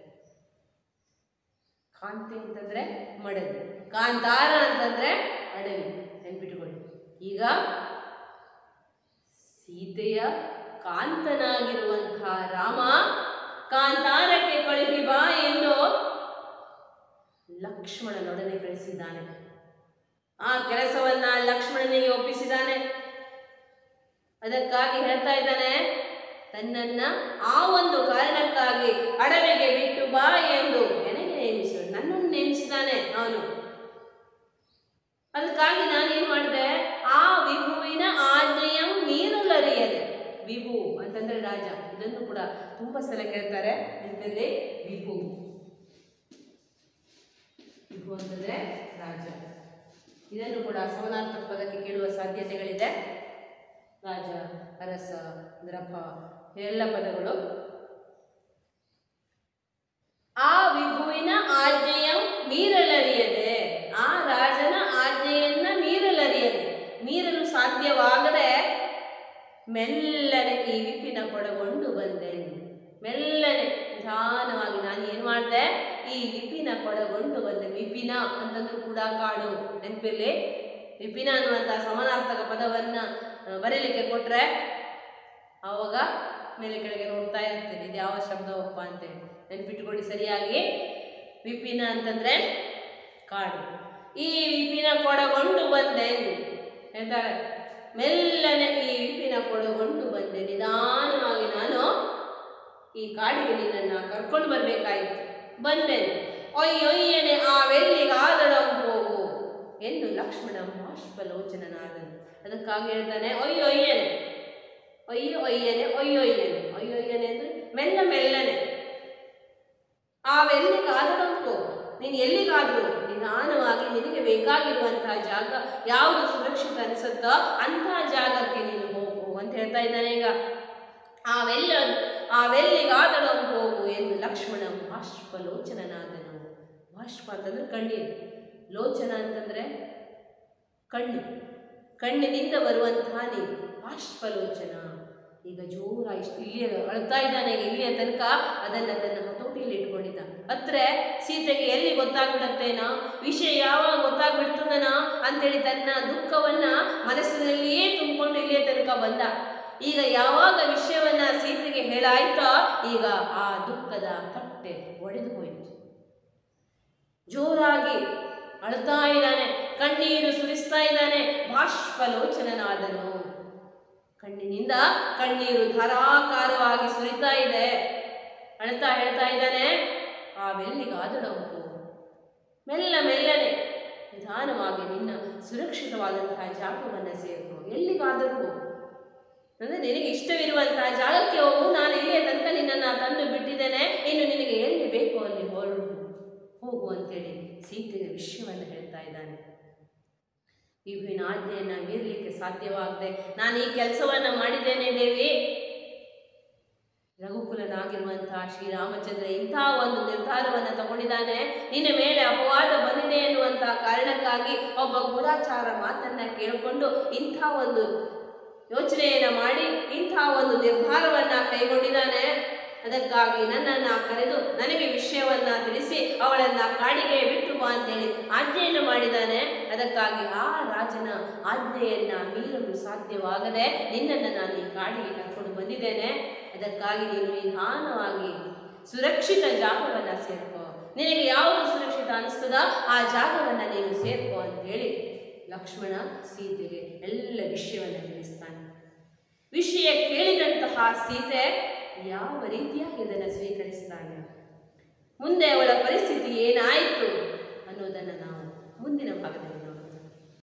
[SPEAKER 1] ಕಾಂತಿ ಅಂತಂದ್ರೆ ಮಡದಿ ಕಾಂತಾರ ಅಂತಂದ್ರೆ ಅಡವಿ ನೆನ್ಪಿಟ್ಕೊಳ್ಳಿ ಈಗ ಸೀತೆಯ ಕಾಂತನಾಗಿರುವಂತಹ ರಾಮ ಕಾಂತಾರಕ್ಕೆ ಕಳುಹಿ ಬಾ ಎಂದು ಲಕ್ಷ್ಮಣನೊಡನೆ ಕಳಿಸಿದ್ದಾನೆ ಆ ಕೆಲಸವನ್ನ ಲಕ್ಷ್ಮಣನಿಗೆ ಒಪ್ಪಿಸಿದ್ದಾನೆ ಅದಕ್ಕಾಗಿ ಹೇಳ್ತಾ ಇದ್ದಾನೆ ತನ್ನನ್ನ ಆ ಒಂದು ಕಾರಣಕ್ಕಾಗಿ ಅಡವಿಗೆ ಬಿಟ್ಟು ಬಾ ಎಂದು ನನಗೆ ನೇಮಿಸ ನನ್ನನ್ನು ನೇಮಿಸಿದ್ದಾನೆ ಅವನು ಅದಕ್ಕಾಗಿ ನಾನೇನ್ ಮಾಡಿದೆ ಆ ವಿಭುವಿನ ಆಜ್ಞೆಯಂ ಮೀರಲರಿಯದೆ ವಿಭು ಅಂತಂದ್ರೆ ರಾಜ ಇದನ್ನು ಕೂಡ ತುಂಬಾ ಸಲ ಕೇಳ್ತಾರೆ ನೆನಪಲ್ಲಿ ವಿಭು ವಿಭು ಅಂತಂದ್ರೆ ರಾಜ ಇದನ್ನು ಕೂಡ ಸಮಾನಾರ್ಥಕ ಪದಕ್ಕೆ ಕೇಳುವ ಸಾಧ್ಯತೆಗಳಿದೆ ರಾಜ ಅರಸ ದೃಪ ಎಲ್ಲ ಪದಗಳು ಆ ವಿಭುವಿನ ಆಜ್ಞೆಯ ಮೀರಲರಿಯದೆ ಆ ರಾಜನ ಆಜ್ಞೆಯನ್ನ ಮೀರಲರಿಯದೆ ಮೀರಲು ಸಾಧ್ಯವಾಗದೆ ಮೆಲ್ಲನೆ ಈ ವಿಪಿನ ಕೊಡಗೊಂಡು ಬಂದೆನು ಮೆಲ್ಲನೆ ನಿಧಾನವಾಗಿ ನಾನು ಏನು ಮಾಡಿದೆ ಈ ವಿಪಿನ ಕೊಡಗೊಂಡು ಬಂದೆ ವಿಪಿನ ಅಂತಂದ್ರೂ ಕೂಡ ಕಾಡು ನೆನಪಿರ್ಲಿ ವಿಪಿನ ಅನ್ನುವಂಥ ಸಮಾನಾರ್ಥಕ ಪದವನ್ನ ಆ, ಬರೀಲಿಕ್ಕೆ ಕೊಟ್ರೆ ಆವಾಗ ಮೇಲೆ ಕೆಳಗೆ ನೋಡ್ತಾ ಇರ್ತೇನೆ ಇದು ಯಾವ ಶಬ್ದವಪ್ಪ ಅಂತೇಳಿ ನೆನ್ಪಿಟ್ಕೊಳ್ಳಿ ಸರಿಯಾಗಿ ವಿಪಿನ ಅಂತಂದ್ರೆ ಕಾಡು ಈ ವಿಪಿನ ಕೊಡಗೊಂಡು ಬಂದೆ ಹೇಳ್ತಾಳೆ ಮೆಲ್ಲನೆ ಈ ವಿಪಿನ ಕೊಡಗೊಂಡು ಬಂದೆ ನಿಧಾನವಾಗಿ ನಾನು ಈ ಕಾಡಿಗೆ ನಿನ್ನನ್ನು ಕರ್ಕೊಂಡು ಬರಬೇಕಾಯಿತು ಬಂದೆನು ಒಯ್ಯೊಯ್ಯನೆ ಆ ವೆಲ್ಲಿಗಾದಡಂ ಹೋಗು ಎಂದು ಲಕ್ಷ್ಮಣ ಬಾಷ್ಪಲೋಚನನಾದನು ಅದಕ್ಕಾಗಿ ಹೇಳ್ತಾನೆ ಒಯ್ಯೊಯ್ಯನೆ ಒಯ್ಯ ಒಯ್ಯನೆ ಒಯ್ಯೊಯ್ಯನೆ ಒಯ್ಯೊಯ್ಯನೆ ಅಂದ್ರೆ ಮೆಲ್ಲ ಮೆಲ್ಲನೆ ಆವೆಲ್ಲಿಗಾದಡಂತು ನೀನು ಎಲ್ಲಿಗಾದರೂ ನಿಧಾನವಾಗಿ ನಿನಗೆ ಬೇಕಾಗಿರುವಂತಹ ಜಾಗ ಯಾವುದು ಸುರಕ್ಷಿತ ಅನಿಸುತ್ತೋ ಅಂತಹ ಜಾಗಕ್ಕೆ ನೀನು ಹೋಗು ಅಂತ ಹೇಳ್ತಾ ಇದ್ದಾನೆ ಈಗ ಆವೆಲ್ಲ ಆವೆಲ್ಲಿಗಾದಡಂ ಹೋಗು ಎಂದು ಲಕ್ಷ್ಮಣ ಬಾಷ್ಪಲೋಚನನಾದನು ಬಾಷ್ಪ ಅಂತಂದ್ರೆ ಕಣ್ಣೀರು ಲೋಚನ ಅಂತಂದ್ರೆ ಕಣ್ಣು ಕಣ್ಣಿನಿಂದ ಬರುವಂತಹ ನೀರು ಬಾಷ್ಪಲೋಚನ ಈಗ ಜೋರ ಇಷ್ಟು ಇಲ್ಲಿಯ ಅಳ್ತಾ ಇದ್ದಾನೆ ಈಗ ಇಲ್ಲಿಯ ತನಕ ಅದನ್ನ ತನ್ನ ಹತೋಟಿಯಲ್ಲಿ ಇಟ್ಕೊಂಡಿದ್ದ ಹತ್ರ ಸೀತೆಗೆ ಎಲ್ಲಿ ಗೊತ್ತಾಗ್ಬಿಡತ್ತೇನೋ ವಿಷಯ ಯಾವಾಗ ಗೊತ್ತಾಗ್ಬಿಡ್ತದನೋ ಅಂತೇಳಿ ತನ್ನ ದುಃಖವನ್ನ ಮನಸ್ಸಿನಲ್ಲಿಯೇ ತುಂಬಿಕೊಂಡು ಇಲ್ಲಿಯ ತನಕ ಬಂದ ಈಗ ಯಾವಾಗ ವಿಷಯವನ್ನ ಸೀತೆಗೆ ಹೇಳಾಯ್ತೋ ಈಗ ಆ ದುಃಖದ ಕಟ್ಟೆ ಒಡೆದು ಹೋಯಿತು ಜೋರಾಗಿ ಅಳ್ತಾ ಇದ್ದಾನೆ ಕಣ್ಣೀರು ಸುರಿಸ್ತಾ ಇದ್ದಾನೆ ಬಾಷ್ಪಲೋಚನನಾದನು ಕಣ್ಣಿನಿಂದ ಕಣ್ಣೀರು ಧಾರಾಕಾರವಾಗಿ ಸುರಿತಾ ಇದೆ ಅಳ್ತಾ ಹೇಳ್ತಾ ಇದ್ದಾನೆ ಆ ಬೆಲ್ಲಿಗಾದಡಂಪು ಮೆಲ್ಲ ಮೆಲ್ಲನೆ ನಿಧಾನವಾಗಿ ನಿನ್ನ ಸುರಕ್ಷಿತವಾದಂತಹ ಜಾಗವನ್ನು ಸೇರ್ಕೊ ಎಲ್ಲಿಗಾದರೂ ಹೋಗು ಅಂದ್ರೆ ನಿನಗೆ ಇಷ್ಟವಿರುವಂತಹ ಜಾಗಕ್ಕೆ ಹೋಗು ನಾನು ಇಲ್ಲಿಯ ತನಕ ನಿನ್ನನ್ನು ತಂದು ಬಿಟ್ಟಿದ್ದೇನೆ ಇನ್ನು ನಿನಗೆ ಎಲ್ಲಿ ಬೇಕು ಅಲ್ಲಿ ಹೊರಡು ಹೋಗು ಅಂತೇಳಿ ಸೀತೆಗೆ ವಿಷಯವನ್ನು ಹೇಳ್ತಾ ಇದ್ದಾನೆ ವಿಭುವಿನ ಆಜ್ಞೆಯನ್ನ ಮೀರಲಿಕ್ಕೆ ಸಾಧ್ಯವಾಗದೆ ನಾನು ಈ ಕೆಲಸವನ್ನ ಮಾಡಿದ್ದೇನೆ ದೇವಿ ರಘುಕುಲನಾಗಿರುವಂತಹ ಶ್ರೀರಾಮಚಂದ್ರ ಇಂತಹ ಒಂದು ನಿರ್ಧಾರವನ್ನು ತಗೊಂಡಿದ್ದಾನೆ ನಿನ್ನ ಮೇಲೆ ಅಪವಾದ ಬಂದಿದೆ ಎನ್ನುವಂತಹ ಕಾರಣಕ್ಕಾಗಿ ಒಬ್ಬ ಗೂಢಾಚಾರ ಮಾತನ್ನ ಕೇಳಿಕೊಂಡು ಇಂಥ ಒಂದು ಯೋಚನೆಯನ್ನ ಮಾಡಿ ಇಂಥ ಒಂದು ನಿರ್ಧಾರವನ್ನ ಕೈಗೊಂಡಿದ್ದಾನೆ ಅದಕ್ಕಾಗಿ ನನ್ನನ್ನ ಕರೆದು ನನಗೆ ವಿಷಯವನ್ನ ತಿಳಿಸಿ ಅವಳನ್ನ ಕಾಡಿಗೆ ಬಿಟ್ಟು ಬಾ ಅಂತೇಳಿ ಆಜ್ಞೆಯನ್ನು ಮಾಡಿದ್ದಾನೆ ಅದಕ್ಕಾಗಿ ಆ ರಾಜನ ಆಜ್ಞೆಯನ್ನ ಮೀರಲು ಸಾಧ್ಯವಾಗದೆ ನಿನ್ನನ್ನು ನಾನು ಈ ಕಾಡಿಗೆ ಕರ್ಕೊಂಡು ಬಂದಿದ್ದೇನೆ ಅದಕ್ಕಾಗಿ ನೀನು ನಿಧಾನವಾಗಿ ಸುರಕ್ಷಿತ ಜಾಗವನ್ನ ಸೇರ್ಕೋ ನಿನಗೆ ಯಾವುದು ಸುರಕ್ಷಿತ ಅನಿಸ್ತದೋ ಆ ಜಾಗವನ್ನ ನೀನು ಸೇರ್ಕೋ ಅಂತ ಹೇಳಿ ಲಕ್ಷ್ಮಣ ಸೀತೆಗೆ ಎಲ್ಲ ವಿಷಯವನ್ನು ತಿಳಿಸ್ತಾನೆ ವಿಷಯ ಕೇಳಿದಂತಹ ಸೀತೆ ಯಾವ ರೀತಿಯಾಗಿ ಇದನ್ನು ಸ್ವೀಕರಿಸ್ತಾಳೆ ಮುಂದೆ ಅವಳ ಪರಿಸ್ಥಿತಿ ಏನಾಯಿತು ಅನ್ನೋದನ್ನು ನಾವು